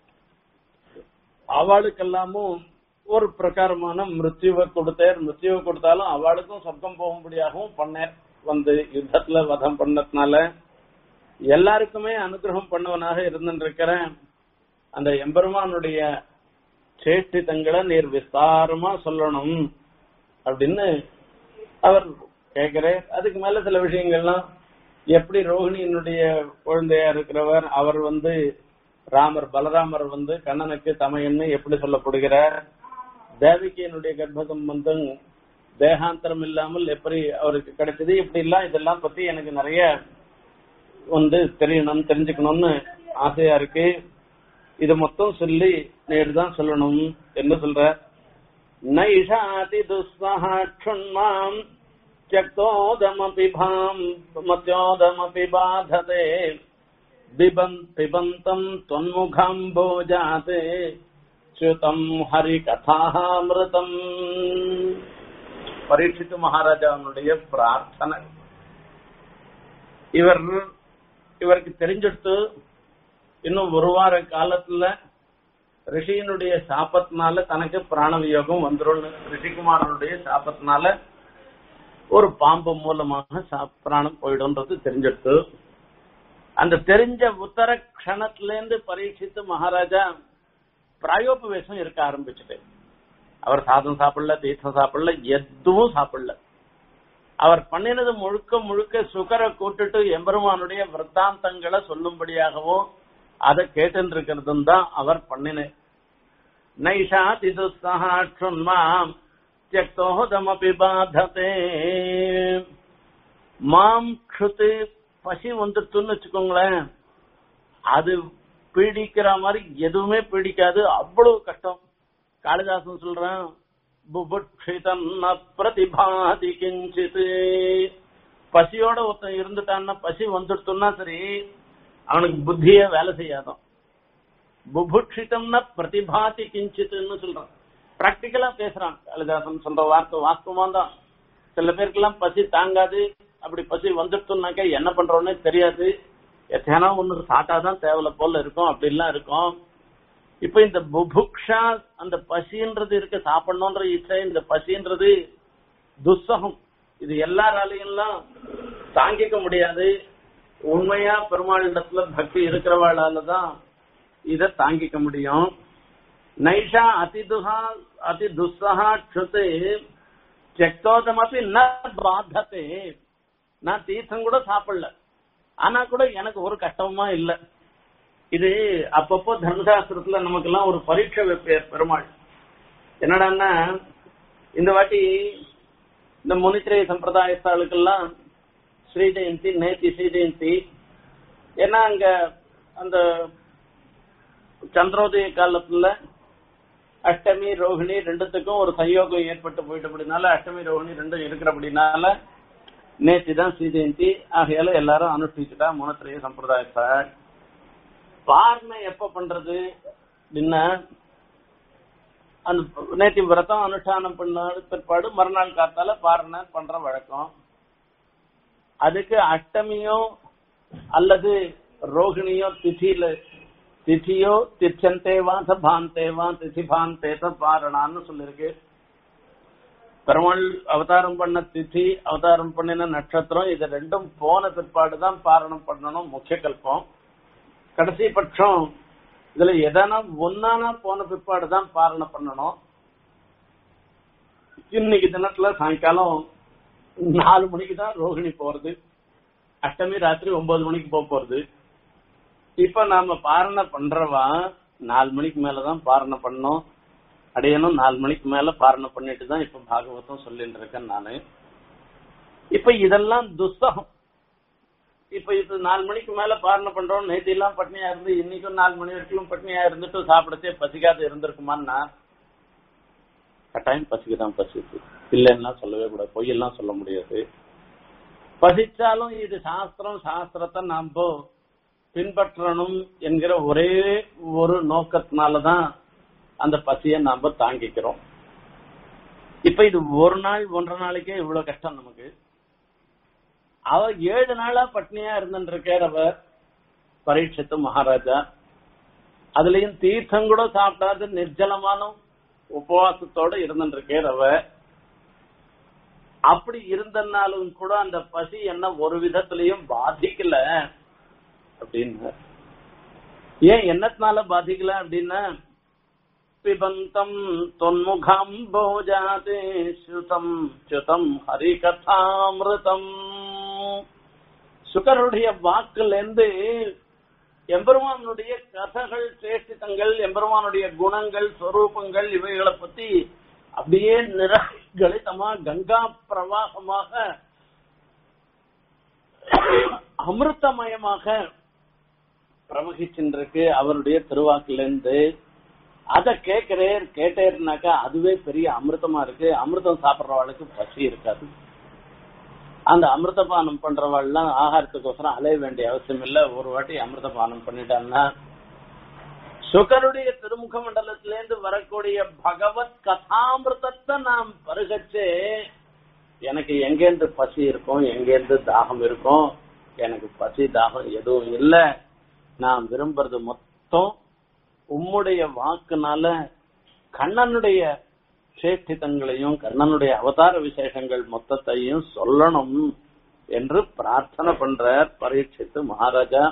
அவளுக்கெல்லாமும் ஒரு பிரகாரமான மிருத்யுவை கொடுத்தார் மிருத்யுவை கொடுத்தாலும் அவளுக்கும் சொர்க்கம் போகும்படியாகவும் பண்ணார் வந்து யுத்தத்துல வதம் பண்ணதுனால எல்லாருக்குமே அனுகிரகம் பண்ணவனாக இருந்துருக்கிறேன் அந்த எம்பெருமானுடைய சேஷ்டித்தங்களை நீர் விஸ்தாரமா சொல்லணும் அப்படின்னு அவர் கேட்கிறார் அதுக்கு மேல சில விஷயங்கள்லாம் எப்படி ரோஹிணியினுடைய குழந்தையா இருக்கிறவர் அவர் வந்து ராமர் பலராமர் வந்து கண்ணனுக்கு தமையன்னு எப்படி சொல்லப்படுகிறார் தேவிகையினுடைய கர்ப்ப சம்பந்தம் தேகாந்தரம் இல்லாமல் எப்படி அவருக்கு கிடைச்சது இப்படி எல்லாம் இதெல்லாம் பத்தி எனக்கு நிறைய வந்து தெரியணும் தெரிஞ்சுக்கணும்னு ஆசையா இருக்கு இது மொத்தம் சொல்லி நேரு தான் சொல்லணும் என்ன சொல்ற நைஷாதி துஸ்வஹாட்சுன்மாம் त्यक्तोदमपि भाम् मत्योदमपि बाधते बिबन् पिबन्तम् त्वन्मुखाम्बोजाते च्युतम् ஹரிகதாமிருதம் பரீட்சித்து மகாராஜாவுடைய பிரார்த்தனை இவர் இவருக்கு தெரிஞ்செடுத்து இன்னும் ஒரு வார காலத்துல ரிஷியினுடைய சாபத்தினால தனக்கு பிராண வியோகம் வந்துடும் ரிஷிகுமாரனுடைய சாபத்தினால ஒரு பாம்பு மூலமாக பிராணம் போயிடும்ன்றது தெரிஞ்செடுத்து அந்த தெரிஞ்ச உத்தர கணத்துல இருந்து பரீட்சித்து மகாராஜா பிராயோபவேசம் இருக்க ஆரம்பிச்சுட்டு அவர் சாதம் சாப்பிடல தீர்த்தம் சாப்பிடல எதுவும் சாப்பிடல அவர் பண்ணினது முழுக்க முழுக்க சுகரை கூட்டுட்டு எம்பெருமானுடைய விரத்தாந்தங்களை சொல்லும்படியாகவும் அதை கேட்டு இருக்கிறதும் தான் அவர் பண்ணின நைஷா திதுஸ்தஹாட்சுன்மாம் தியக்தோதமபி பாததே மாம் க்ஷுத்து பசி வந்துட்டுன்னு வச்சுக்கோங்களேன் அது பீடிக்கிற மாதிரி எதுவுமே பீடிக்காது அவ்வளவு கஷ்டம் காளிதாசன் சொல்றேன் புபுட்சிதம் ந பிரதிபாதி கிஞ்சித் பசியோட ஒருத்தன் இருந்துட்டான்னா பசி வந்துடுத்துன்னா சரி அவனுக்கு புத்தியே வேலை செய்யாதான் புபுட்சிதம்னா பிரதிபாதி கிஞ்சித்துன்னு சொல்றான் பிராக்டிக்கலா பேசுறான் காளிதாசன் சொல்ற வார்த்தை வாஸ்தவமா தான் சில பேருக்கெல்லாம் பசி தாங்காது அப்படி பசி வந்துட்டுனாக்க என்ன பண்றோன்னே தெரியாது எத்தனா ஒண்ணு சாட்டாதான் தேவையில்ல போல இருக்கும் அப்படிலாம் இருக்கும் இப்ப இந்த புபுக்ஷா அந்த பசின்றது இருக்கு சாப்பிடணும்ன்ற இச்சை இந்த பசின்றது துஸ்ஸகம் இது எல்லாராலையும் தாங்கிக்க முடியாது உண்மையா பெருமாளிடத்துல பக்தி இருக்கிறவாளால தான் இத தாங்கிக்க முடியும் நைஷா அதிதுஹா அதி துஸ்ஸஹா க்ஷுதே செக்தோதமப்பி ந பாதத்தே நான் தீர்த்தம் கூட சாப்பிடல ஆனா கூட எனக்கு ஒரு கஷ்டமா இல்ல இது அப்பப்போ தர்மசாஸ்திரத்துல நமக்கெல்லாம் ஒரு பரீட்சை வைப்பார் பெருமாள் என்னடான்னா இந்த வாட்டி இந்த முனித்திரை சம்பிரதாயத்தாளுக்கெல்லாம் ஸ்ரீ ஜெயந்தி நேத்தி ஸ்ரீ ஜெயந்தி ஏன்னா அங்க அந்த சந்திரோதய காலத்துல அஷ்டமி ரோஹிணி ரெண்டுத்துக்கும் ஒரு சயோகம் ஏற்பட்டு போயிட்டபடினால அஷ்டமி ரோஹிணி ரெண்டும் இருக்கிறபடினால நேற்று தான் ஸ்ரீஜெயந்தி ஆகையால எல்லாரும் அனுஷ்டிச்சுட்டா முனத்திரைய சம்பிரதாயத்தை பார்னை எப்ப பண்றது அப்படின்னா அந்த நேற்று விரதம் அனுஷ்டானம் பண்ண பிற்பாடு மறுநாள் காத்தால பார்னை பண்ற வழக்கம் அதுக்கு அஷ்டமியோ அல்லது ரோகிணியோ திதியில திதியோ திச்சந்தேவா சபாந்தேவா திதிபாந்தே பாரணான்னு சொல்லிருக்கு பெருமாள் அவதாரம் பண்ண திதி அவதாரம் பண்ணின நட்சத்திரம் இது ரெண்டும் போன பிற்பாடு தான் பாரணம் பண்ணணும் முக்கிய கல்பம் கடைசி பட்சம் இதுல எதனா ஒன்னானா போன பிற்பாடு தான் பாரணம் பண்ணணும் இன்னைக்கு தினத்துல சாயங்காலம் நாலு மணிக்கு தான் ரோகிணி போறது அஷ்டமி ராத்திரி ஒன்பது மணிக்கு போக போறது இப்ப நாம பாரணை பண்றவா நாலு மணிக்கு மேலதான் பாரணை பண்ணோம் அடையணும் நாலு மணிக்கு மேல பாரணை பண்ணிட்டு தான் இப்ப பாகவதம் சொல்லிட்டு இருக்கேன் நானு இப்ப இதெல்லாம் துஸ்தகம் இப்ப இது நாலு மணிக்கு மேல பாரணை பண்றோம் நேற்று எல்லாம் பட்னியா இருந்து இன்னைக்கும் நாலு மணி வரைக்கும் பட்னியா இருந்துட்டு சாப்பிடச்சே பசிக்காத இருந்திருக்குமான்னா கட்டாயம் பசிக்குதான் பசிக்கு இல்லைன்னா சொல்லவே கூடாது பொய்யெல்லாம் சொல்ல முடியாது பசிச்சாலும் இது சாஸ்திரம் சாஸ்திரத்தை நாம பின்பற்றணும் என்கிற ஒரே ஒரு நோக்கத்தினாலதான் அந்த பசியை நாம தாங்கிக்கிறோம் இப்ப இது ஒரு நாள் ஒன்றரை நாளைக்கே இவ்வளவு கஷ்டம் நமக்கு அவர் ஏழு நாளா பட்னியா இருந்துருக்கார் அவர் பரீட்சித்து மகாராஜா அதுலயும் தீர்த்தம் கூட சாப்பிடாது நிர்ஜலமான உபவாசத்தோட இருந்துருக்கார் அவர் அப்படி இருந்தனாலும் கூட அந்த பசி என்ன ஒரு விதத்திலையும் பாதிக்கல அப்படின்னு ஏன் என்னத்தினால பாதிக்கல அப்படின்னா பிபந்தம் தொன்முகம் போஜாதே சுதம் சுதம் ஹரிகதாமிருதம் சுகருடைய வாக்குல இருந்து எம்பெருமானுடைய கதைகள் சேஷ்டிதங்கள் எம்பெருமானுடைய குணங்கள் ஸ்வரூபங்கள் இவைகளை பத்தி அப்படியே நிரகலிதமா கங்கா பிரவாகமாக அமிர்தமயமாக பிரவகிச்சுருக்கு அவருடைய திருவாக்கிலிருந்து அத கேட்கிறேர் கேட்டேர்னாக்கா அதுவே பெரிய அமிர்தமா இருக்கு அமிர்தம் சாப்பிடுறவாளுக்கு பசி இருக்காது அந்த அமிர்தபானம் பண்றவாள்லாம் ஆகாரத்துக்கோசரம் அலைய வேண்டிய அவசியம் இல்ல ஒரு வாட்டி அமிர்தபானம் பண்ணிட்டான்னா சுகருடைய திருமுக மண்டலத்திலேருந்து வரக்கூடிய பகவத் கதாமிருதத்தை நாம் பருகச்சே எனக்கு எங்கேருந்து பசி இருக்கும் எங்கேருந்து தாகம் இருக்கும் எனக்கு பசி தாகம் எதுவும் இல்ல நான் விரும்புறது மொத்தம் உம்முடைய வாக்குனால கண்ணனுடைய சேஷ்டிதங்களையும் கண்ணனுடைய அவதார விசேஷங்கள் மொத்தத்தையும் சொல்லணும் என்று பிரார்த்தனை பண்றார் பரீட்சித்து மகாராஜா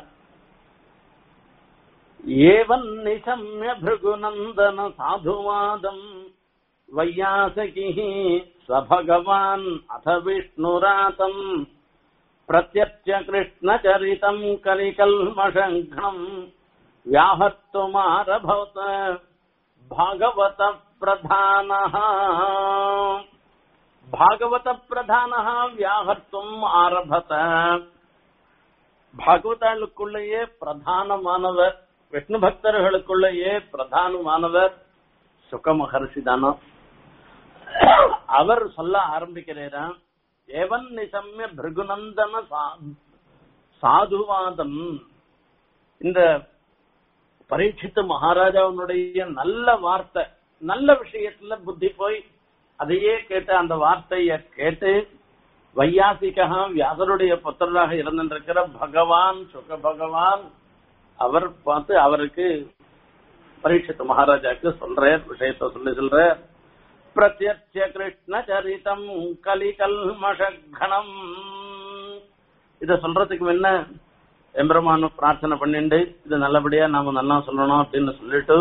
ஏவன் நிசம்ய பிருகுநந்தன சாதுவாதம் வையாசகி சபகவான் அத விஷ்ணுராதம் பிரத்யட்ச கிருஷ்ணச்சரிதம் கலிகல்மஷங்கம் व्याहर्तुमारभवत भागवत प्रधानः भागवत प्रधानः व्याहर्तुம் ஆரம்பத பாகவதாளுக்குள்ளேயே பிரதானமானவர் விஷ்ணு பக்தர்களுக்குள்ளேயே பிரதானமானவர் சுக மகர்ஷி தானோ அவர் சொல்ல ஆரம்பிக்கிறாராம் ஏவன் நிசம்ய பிருகுநந்தன சாதுவாதம் இந்த பரீட்சித்து மகாராஜாவுடைய நல்ல வார்த்தை நல்ல விஷயத்துல புத்தி போய் அதையே கேட்டு அந்த வார்த்தைய கேட்டு வையாசிகா வியாசருடைய புத்திரராக இருந்திருக்கிற பகவான் சுக பகவான் அவர் பார்த்து அவருக்கு பரீட்சித்து மகாராஜாக்கு சொல்ற விஷயத்த சொல்லி சொல்ற பிரத்யட்ச கிருஷ்ண சரிதம் கலிகல்மஷகணம் இத சொல்றதுக்கு முன்ன எம்பெருமானு பிரார்த்தனை பண்ணிண்டு இது நல்லபடியா நாம நல்லா சொல்லணும் அப்படின்னு சொல்லிட்டு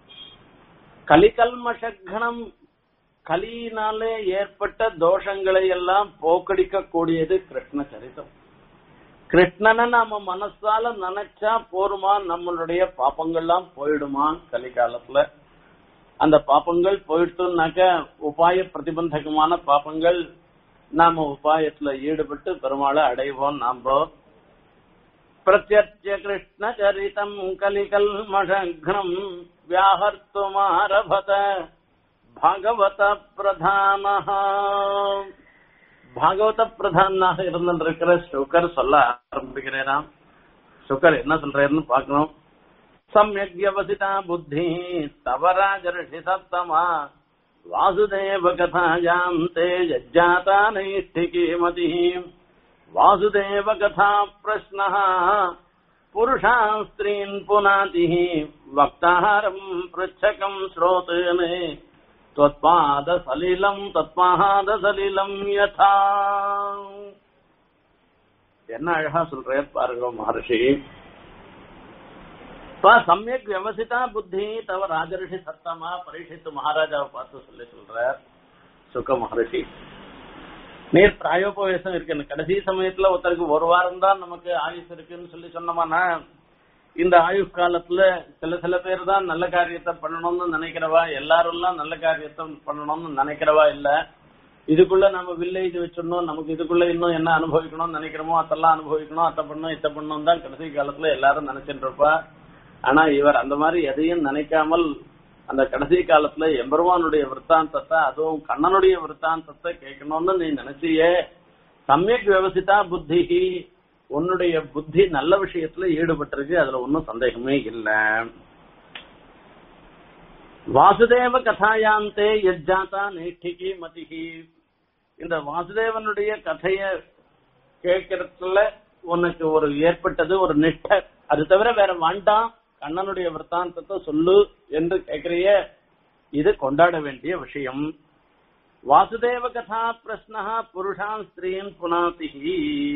கலிகல்மஷகணம் கலியினாலே ஏற்பட்ட தோஷங்களை எல்லாம் போக்கடிக்க கூடியது கிருஷ்ண சரிதம் கிருஷ்ணனை நாம மனசால நினைச்சா போருமா நம்மளுடைய பாப்பங்கள்லாம் போயிடுமா கலிகாலத்துல அந்த பாப்பங்கள் போயிடுத்துனாக்க உபாய பிரதிபந்தகமான பாப்பங்கள் நாம உபாயத்துல ஈடுபட்டு பெருமாளை அடைவோம் நாம பிரத்யட்ச கிருஷ்ண சரிதம் கலிகல்மஷக்னம் வியாஹர்த்துமாரபத பாகவத பிரதான பாகவத பிரதானாக இருந்திருக்கிற சுகர் சொல்ல ஆரம்பிக்கிறேனாம் சுகர் என்ன சொல்றாருன்னு பார்க்கணும் சமயக் வியவசிதா புத்தி தவராஜர்ஷி சப்தமா வாசுதேவ கதாயாம் தே ஜாதா நைஷ்டிகி மதி வாசுதேவ கதா பிரஷ்ன புருஷா ஸ்திரீன் புனாதி வக்தாரம் பிருச்சகம் ஸ்ரோதேனே त्वत्पाद सलिलम् तत्पाद सलिलम् யதா என்ன அழகா சொல்றார் பாருங்க மகர்ஷி பா சமயக் வியவசிதா புத்தி தவ ராஜரிஷி சத்தமா பரீட்சித்து மகாராஜாவை பார்த்து சொல்லி சொல்றார் சுக மகர்ஷி நீர் பிராயோபவேசம் இருக்கு கடைசி சமயத்துல ஒருத்தருக்கு ஒரு வாரம் தான் நமக்கு ஆயுஸ் இருக்குன்னு சொல்லி சொன்னோம்னா இந்த ஆயுஷ் காலத்துல சில சில பேர் தான் நல்ல காரியத்தை பண்ணணும்னு நினைக்கிறவா எல்லாரும் எல்லாம் நல்ல காரியத்தை பண்ணணும்னு நினைக்கிறவா இல்ல இதுக்குள்ள நம்ம வில்லேஜ் வச்சிடணும் நமக்கு இதுக்குள்ள இன்னும் என்ன அனுபவிக்கணும்னு நினைக்கிறோமோ அதெல்லாம் அனுபவிக்கணும் அத்தை பண்ணணும் இத்த பண்ணணும் தான் கடைசி காலத்துல எல்லாரும் நினைச்சிட்டு இருப்பா ஆனா இவர் அந்த மாதிரி எதையும் நினைக்காமல் அந்த கடைசி காலத்துல எம்பெருமானுடைய விற்த்தாந்தத்தை அதுவும் கண்ணனுடைய விற்த்தாந்தத்தை கேட்கணும்னு நீ நினைச்சியே சமயக் விவசித்தா புத்தி உன்னுடைய புத்தி நல்ல விஷயத்துல ஈடுபட்டிருக்கு அதுல ஒன்னும் சந்தேகமே இல்ல வாசுதேவ கதாயாந்தே எஜ்ஜாத்தா நேஷ்டிகி மதிஹி இந்த வாசுதேவனுடைய கதைய கேட்கறதுல உனக்கு ஒரு ஏற்பட்டது ஒரு நிஷ்ட அது தவிர வேற வேண்டாம் கண்ணனுடைய விற்த்தாந்தத்தை சொல்லு என்று கேட்கிறிய இது கொண்டாட வேண்டிய விஷயம் வாசுதேவ கதா பிரஸ்னா புருஷான் ஸ்திரீன் புனாதிஹி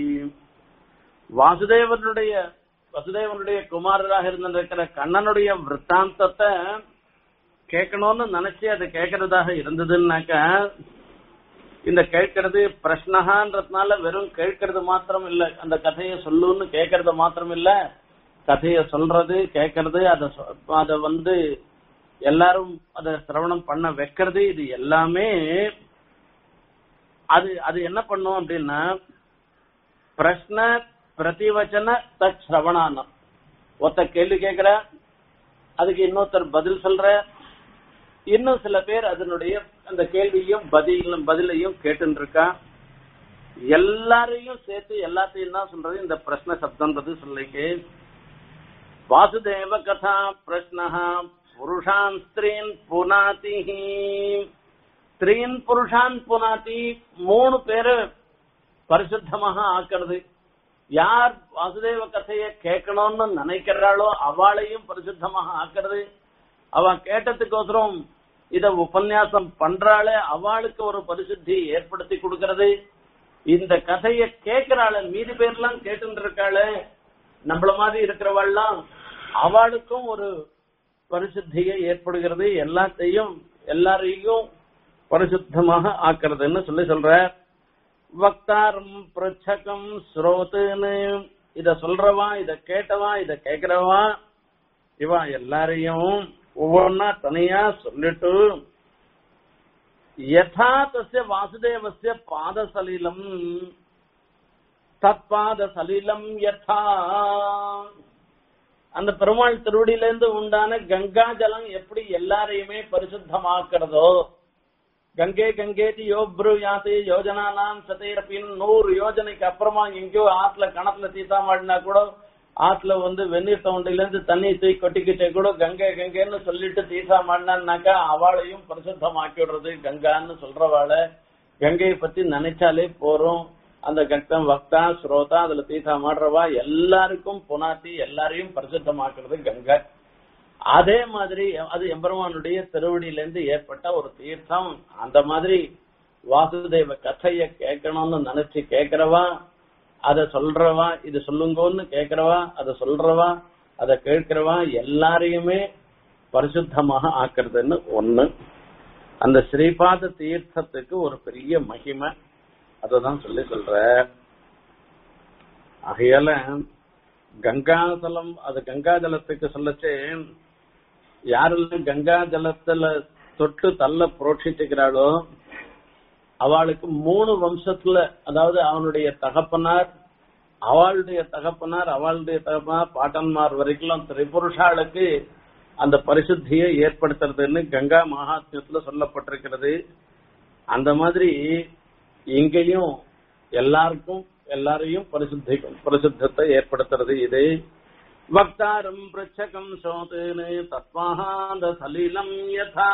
வாசுதேவனுடைய வசுதேவனுடைய குமாரராக இருந்திருக்கிற கண்ணனுடைய விற்த்தாந்தத்தை கேட்கணும்னு நினைச்சு அதை கேட்கறதாக இருந்ததுன்னாக்க இந்த கேட்கறது பிரஷ்னகான்றதுனால வெறும் கேட்கறது மாத்திரம் இல்ல அந்த கதையை சொல்லுன்னு கேட்கறது மாத்திரம் இல்ல கதையை சொல்றது கேட்கறது அதை அதை வந்து எல்லாரும் அதை சிரவணம் பண்ண வைக்கிறது இது எல்லாமே அது அது என்ன பண்ணும் அப்படின்னா பிரஷ்ன பிரதிவச்சன தச்ரவணானம் ஒருத்த கேள்வி கேட்கிற அதுக்கு இன்னொருத்தர் பதில் சொல்ற இன்னும் சில பேர் அதனுடைய அந்த கேள்வியும் பதிலும் பதிலையும் கேட்டு இருக்கா எல்லாரையும் சேர்த்து எல்லாத்தையும் தான் சொல்றது இந்த பிரஷ்ன சப்தம்ன்றது சொல்லிக்கு வாசுதேவ கதா பிரஷ்னஹா புருஷான் ஸ்திரீன் புனாதி ஸ்திரீன் புருஷான் புனாதி மூணு பேரு பரிசுத்தமாக ஆக்கிறது யார் வாசுதேவ கதையை கேட்கணும்னு நினைக்கிறாளோ அவளையும் பரிசுத்தமாக ஆக்கிறது அவ கேட்டதுக்கோசரம் இத உபன்யாசம் பண்றாளே அவளுக்கு ஒரு பரிசுத்தி ஏற்படுத்தி கொடுக்கறது இந்த கதையை கேட்கிறாள மீதி பேர்லாம் கேட்டு இருக்காளே நம்மள மாதிரி இருக்கிறவள்லாம் அவளுக்கும் ஒரு பரிசுத்தியை ஏற்படுகிறது எல்லாத்தையும் எல்லாரையும் பரிசுத்தமாக ஆக்குறதுன்னு சொல்லி சொல்ற வக்தாரம் பிரச்சகம் ஸ்ரோத்துன்னு இத சொல்றவா இத கேட்டவா இத கேக்குறவா இவா எல்லாரையும் ஒவ்வொன்னா தனியா சொல்லிட்டு யதா தஸ்ய வாசுதேவஸ்ய பாதசலிலம் தத்பாத சலிலம் யதா அந்த பெருமாள் திருவடியிலிருந்து உண்டான கங்கா ஜலம் எப்படி எல்லாரையுமே பரிசுத்தமாக்குறதோ கங்கே கங்கேதி யோப்ரு யாத்தி யோஜனானாம் சதைரப்பின் நூறு யோஜனைக்கு அப்புறமா எங்கேயோ ஆத்துல கணத்துல தீத்தா மாடினா கூட ஆத்துல வந்து வெந்நீர் தோண்டில இருந்து தண்ணி தூக்கி கொட்டிக்கிட்டே கூட கங்கை கங்கைன்னு சொல்லிட்டு தீசா மாடினாக்கா அவளையும் பரிசுத்தமாக்கி விடுறது கங்கான்னு சொல்றவாள கங்கையை பத்தி நினைச்சாலே போறோம் அந்த கட்டம் வக்தா ஸ்ரோதா அதுல தீசா மாடுறவா எல்லாருக்கும் புனாத்தி எல்லாரையும் பரிசுத்தமாக்குறது கங்கை அதே மாதிரி அது எம்பெருமானுடைய திருவடியிலிருந்து ஏற்பட்ட ஒரு தீர்த்தம் அந்த மாதிரி வாசுதேவ கதைய கேட்கணும்னு நினைச்சு கேக்குறவா அத சொல்றவா இது சொல்லுங்கன்னு கேக்குறவா அத சொல்றவா அத கேட்கிறவா எல்லாரையுமே பரிசுத்தமாக ஆக்குறதுன்னு ஒண்ணு அந்த ஸ்ரீபாத தீர்த்தத்துக்கு ஒரு பெரிய மகிமை அததான் சொல்லி சொல்ற ஆகையால கங்காசலம் அது கங்கா ஜலத்துக்கு சொல்லச்சே யாரெல்லாம் கங்கா ஜலத்துல தொட்டு தள்ள புரோட்சிச்சுக்கிறாளோ அவளுக்கு மூணு வம்சத்துல அதாவது அவனுடைய தகப்பனார் அவளுடைய தகப்பனார் அவளுடைய தகப்பனார் பாட்டன்மார் வரைக்கும் திரிபுருஷாளுக்கு அந்த பரிசுத்தியை ஏற்படுத்துறதுன்னு கங்கா மகாத்மியத்துல சொல்லப்பட்டிருக்கிறது அந்த மாதிரி இங்கேயும் எல்லாருக்கும் எல்லாரையும் பரிசுத்தி பரிசுத்தத்தை ஏற்படுத்துறது இது வக்தாரம் பிரச்சகம் சோதேனு தத்வாத சலீலம் யதா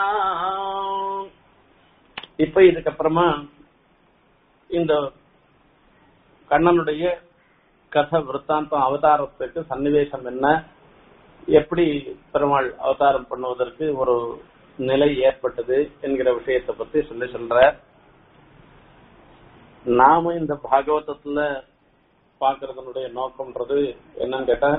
இப்ப இதுக்கப்புறமா இந்த கண்ணனுடைய கதை விற்த்தாந்தம் அவதாரத்துக்கு சன்னிவேசம் என்ன எப்படி பெருமாள் அவதாரம் பண்ணுவதற்கு ஒரு நிலை ஏற்பட்டது என்கிற விஷயத்தை பத்தி சொல்லி சொல்ற நாம இந்த பாகவதத்துல பாக்குறதனுடைய நோக்கம்ன்றது என்னன்னு கேட்டா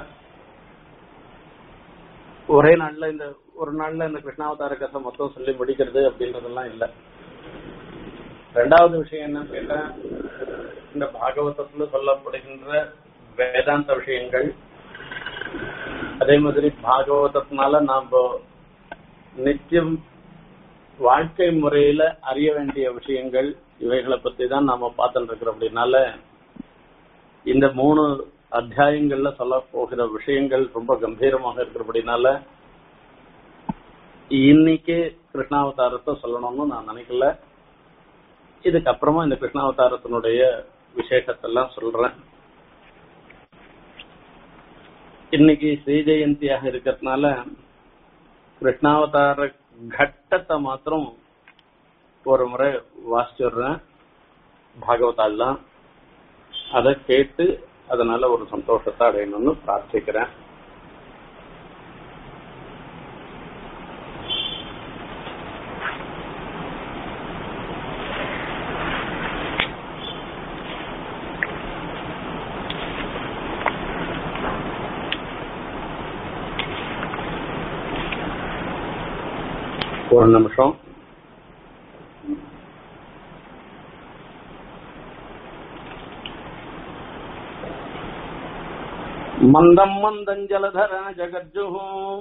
ஒரே நாள்ல இந்த ஒரு நாள்ல இந்த கிருஷ்ணாவதார கதை மொத்தம் சொல்லி முடிக்கிறது அப்படின்றதெல்லாம் இல்ல ரெண்டாவது விஷயம் என்னன்னு கேட்டா இந்த பாகவதத்துல சொல்லப்படுகின்ற வேதாந்த விஷயங்கள் அதே மாதிரி பாகவதத்தினால நாம நித்தியம் வாழ்க்கை முறையில அறிய வேண்டிய விஷயங்கள் இவைகளை பத்தி தான் நாம பார்த்துட்டு இருக்கிறோம் அப்படின்னால இந்த மூணு அத்தியாயங்கள்ல சொல்ல போகிற விஷயங்கள் ரொம்ப கம்பீரமாக இருக்கிறபடினால இன்னைக்கு கிருஷ்ணாவதாரத்தை சொல்லணும்னு நான் நினைக்கல இதுக்கப்புறமா இந்த கிருஷ்ணாவதாரத்தினுடைய விசேஷத்தெல்லாம் சொல்றேன் இன்னைக்கு ஸ்ரீ ஜெயந்தியாக இருக்கிறதுனால கிருஷ்ணாவதார கட்டத்தை மாத்திரம் ஒரு முறை வாசிச்சுடுறேன் பாகவதாலாம் அதை கேட்டு அதனால ஒரு சந்தோஷத்தை அடையணும்னு பிரார்த்திக்கிறேன் ஒரு நிமிஷம் மந்தம் மந்தம் ஜலதர ஜகஜுः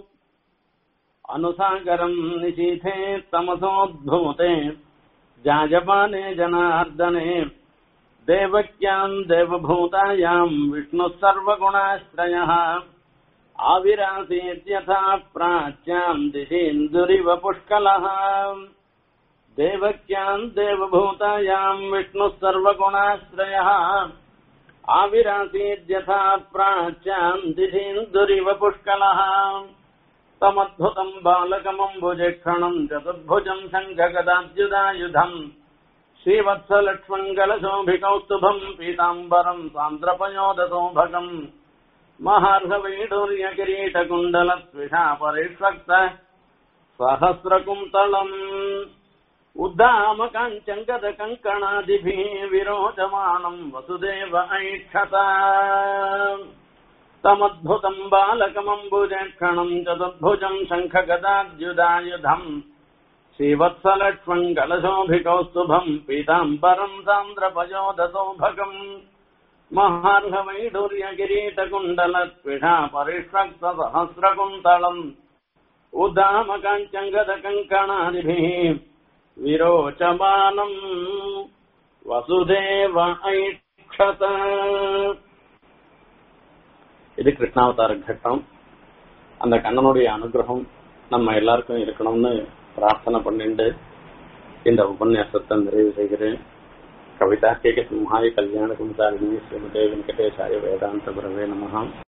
अनुसागरम् निशीथे तमसोद्भूते जाजपाने जनार्दने देवक्याम् देवभूतायाम् विष्णुः सर्वगुणाश्रयः आविरासीद्यथा प्राच्याम् दिशीन्दुरिव पुष्कलः देवक्याम् देवभूतायाम् विष्णुः सर्वगुणाश्रयः आविरासीद्यथा प्राच्याम् दिशीन्दुरिव पुष्कलः तमद्भुतम् बालकमम्बुजेक्षणम् चतुर्भुजम् शङ्खगदाद्युदायुधम् श्रीवत्सलक्ष्मङ्गलशोभिकौस्तुभम् पीताम्बरम् सान्द्रपयोदसौभगम् महार्हवैडूर्यकिरीटकुण्डलस्विषा परिष्वक्त सहस्रकुन्तलम् उद्दामकाञ्चङ्गदकङ्कणादिभिः विरोचमानम् वसुदेव ऐक्षता तमद्भुतम् बालकमम्बुजेक्षणम् चतुर्भुजम् शङ्खगदाद्युदायुधम् श्रीवत्सलक्ष्मङ्गलशोभिकौस्तुभम् पीताम्बरम् सान्द्रपयोदसौभगम् महार्हवैडूर्यकिरीटकुण्डलत्विषा परिष्वक्तसहस्रकुन्तलम् उदामकाञ्चङ्गदकङ्कणादिभिः विरोचमानम् वसुदेव ऐक्षत இது கிருஷ்ணாவதார கட்டம் அந்த கண்ணனுடைய அனுகிரகம் நம்ம எல்லாருக்கும் இருக்கணும்னு பிரார்த்தனை பண்ணிட்டு இந்த உபன்யாசத்தை நிறைவு செய்கிறேன் கவிதா கே கே சிம்ஹாய கல்யாண கும்சாரிணி ஸ்ரீமதே வெங்கடேசாய வேதாந்த பிரவே நமகம்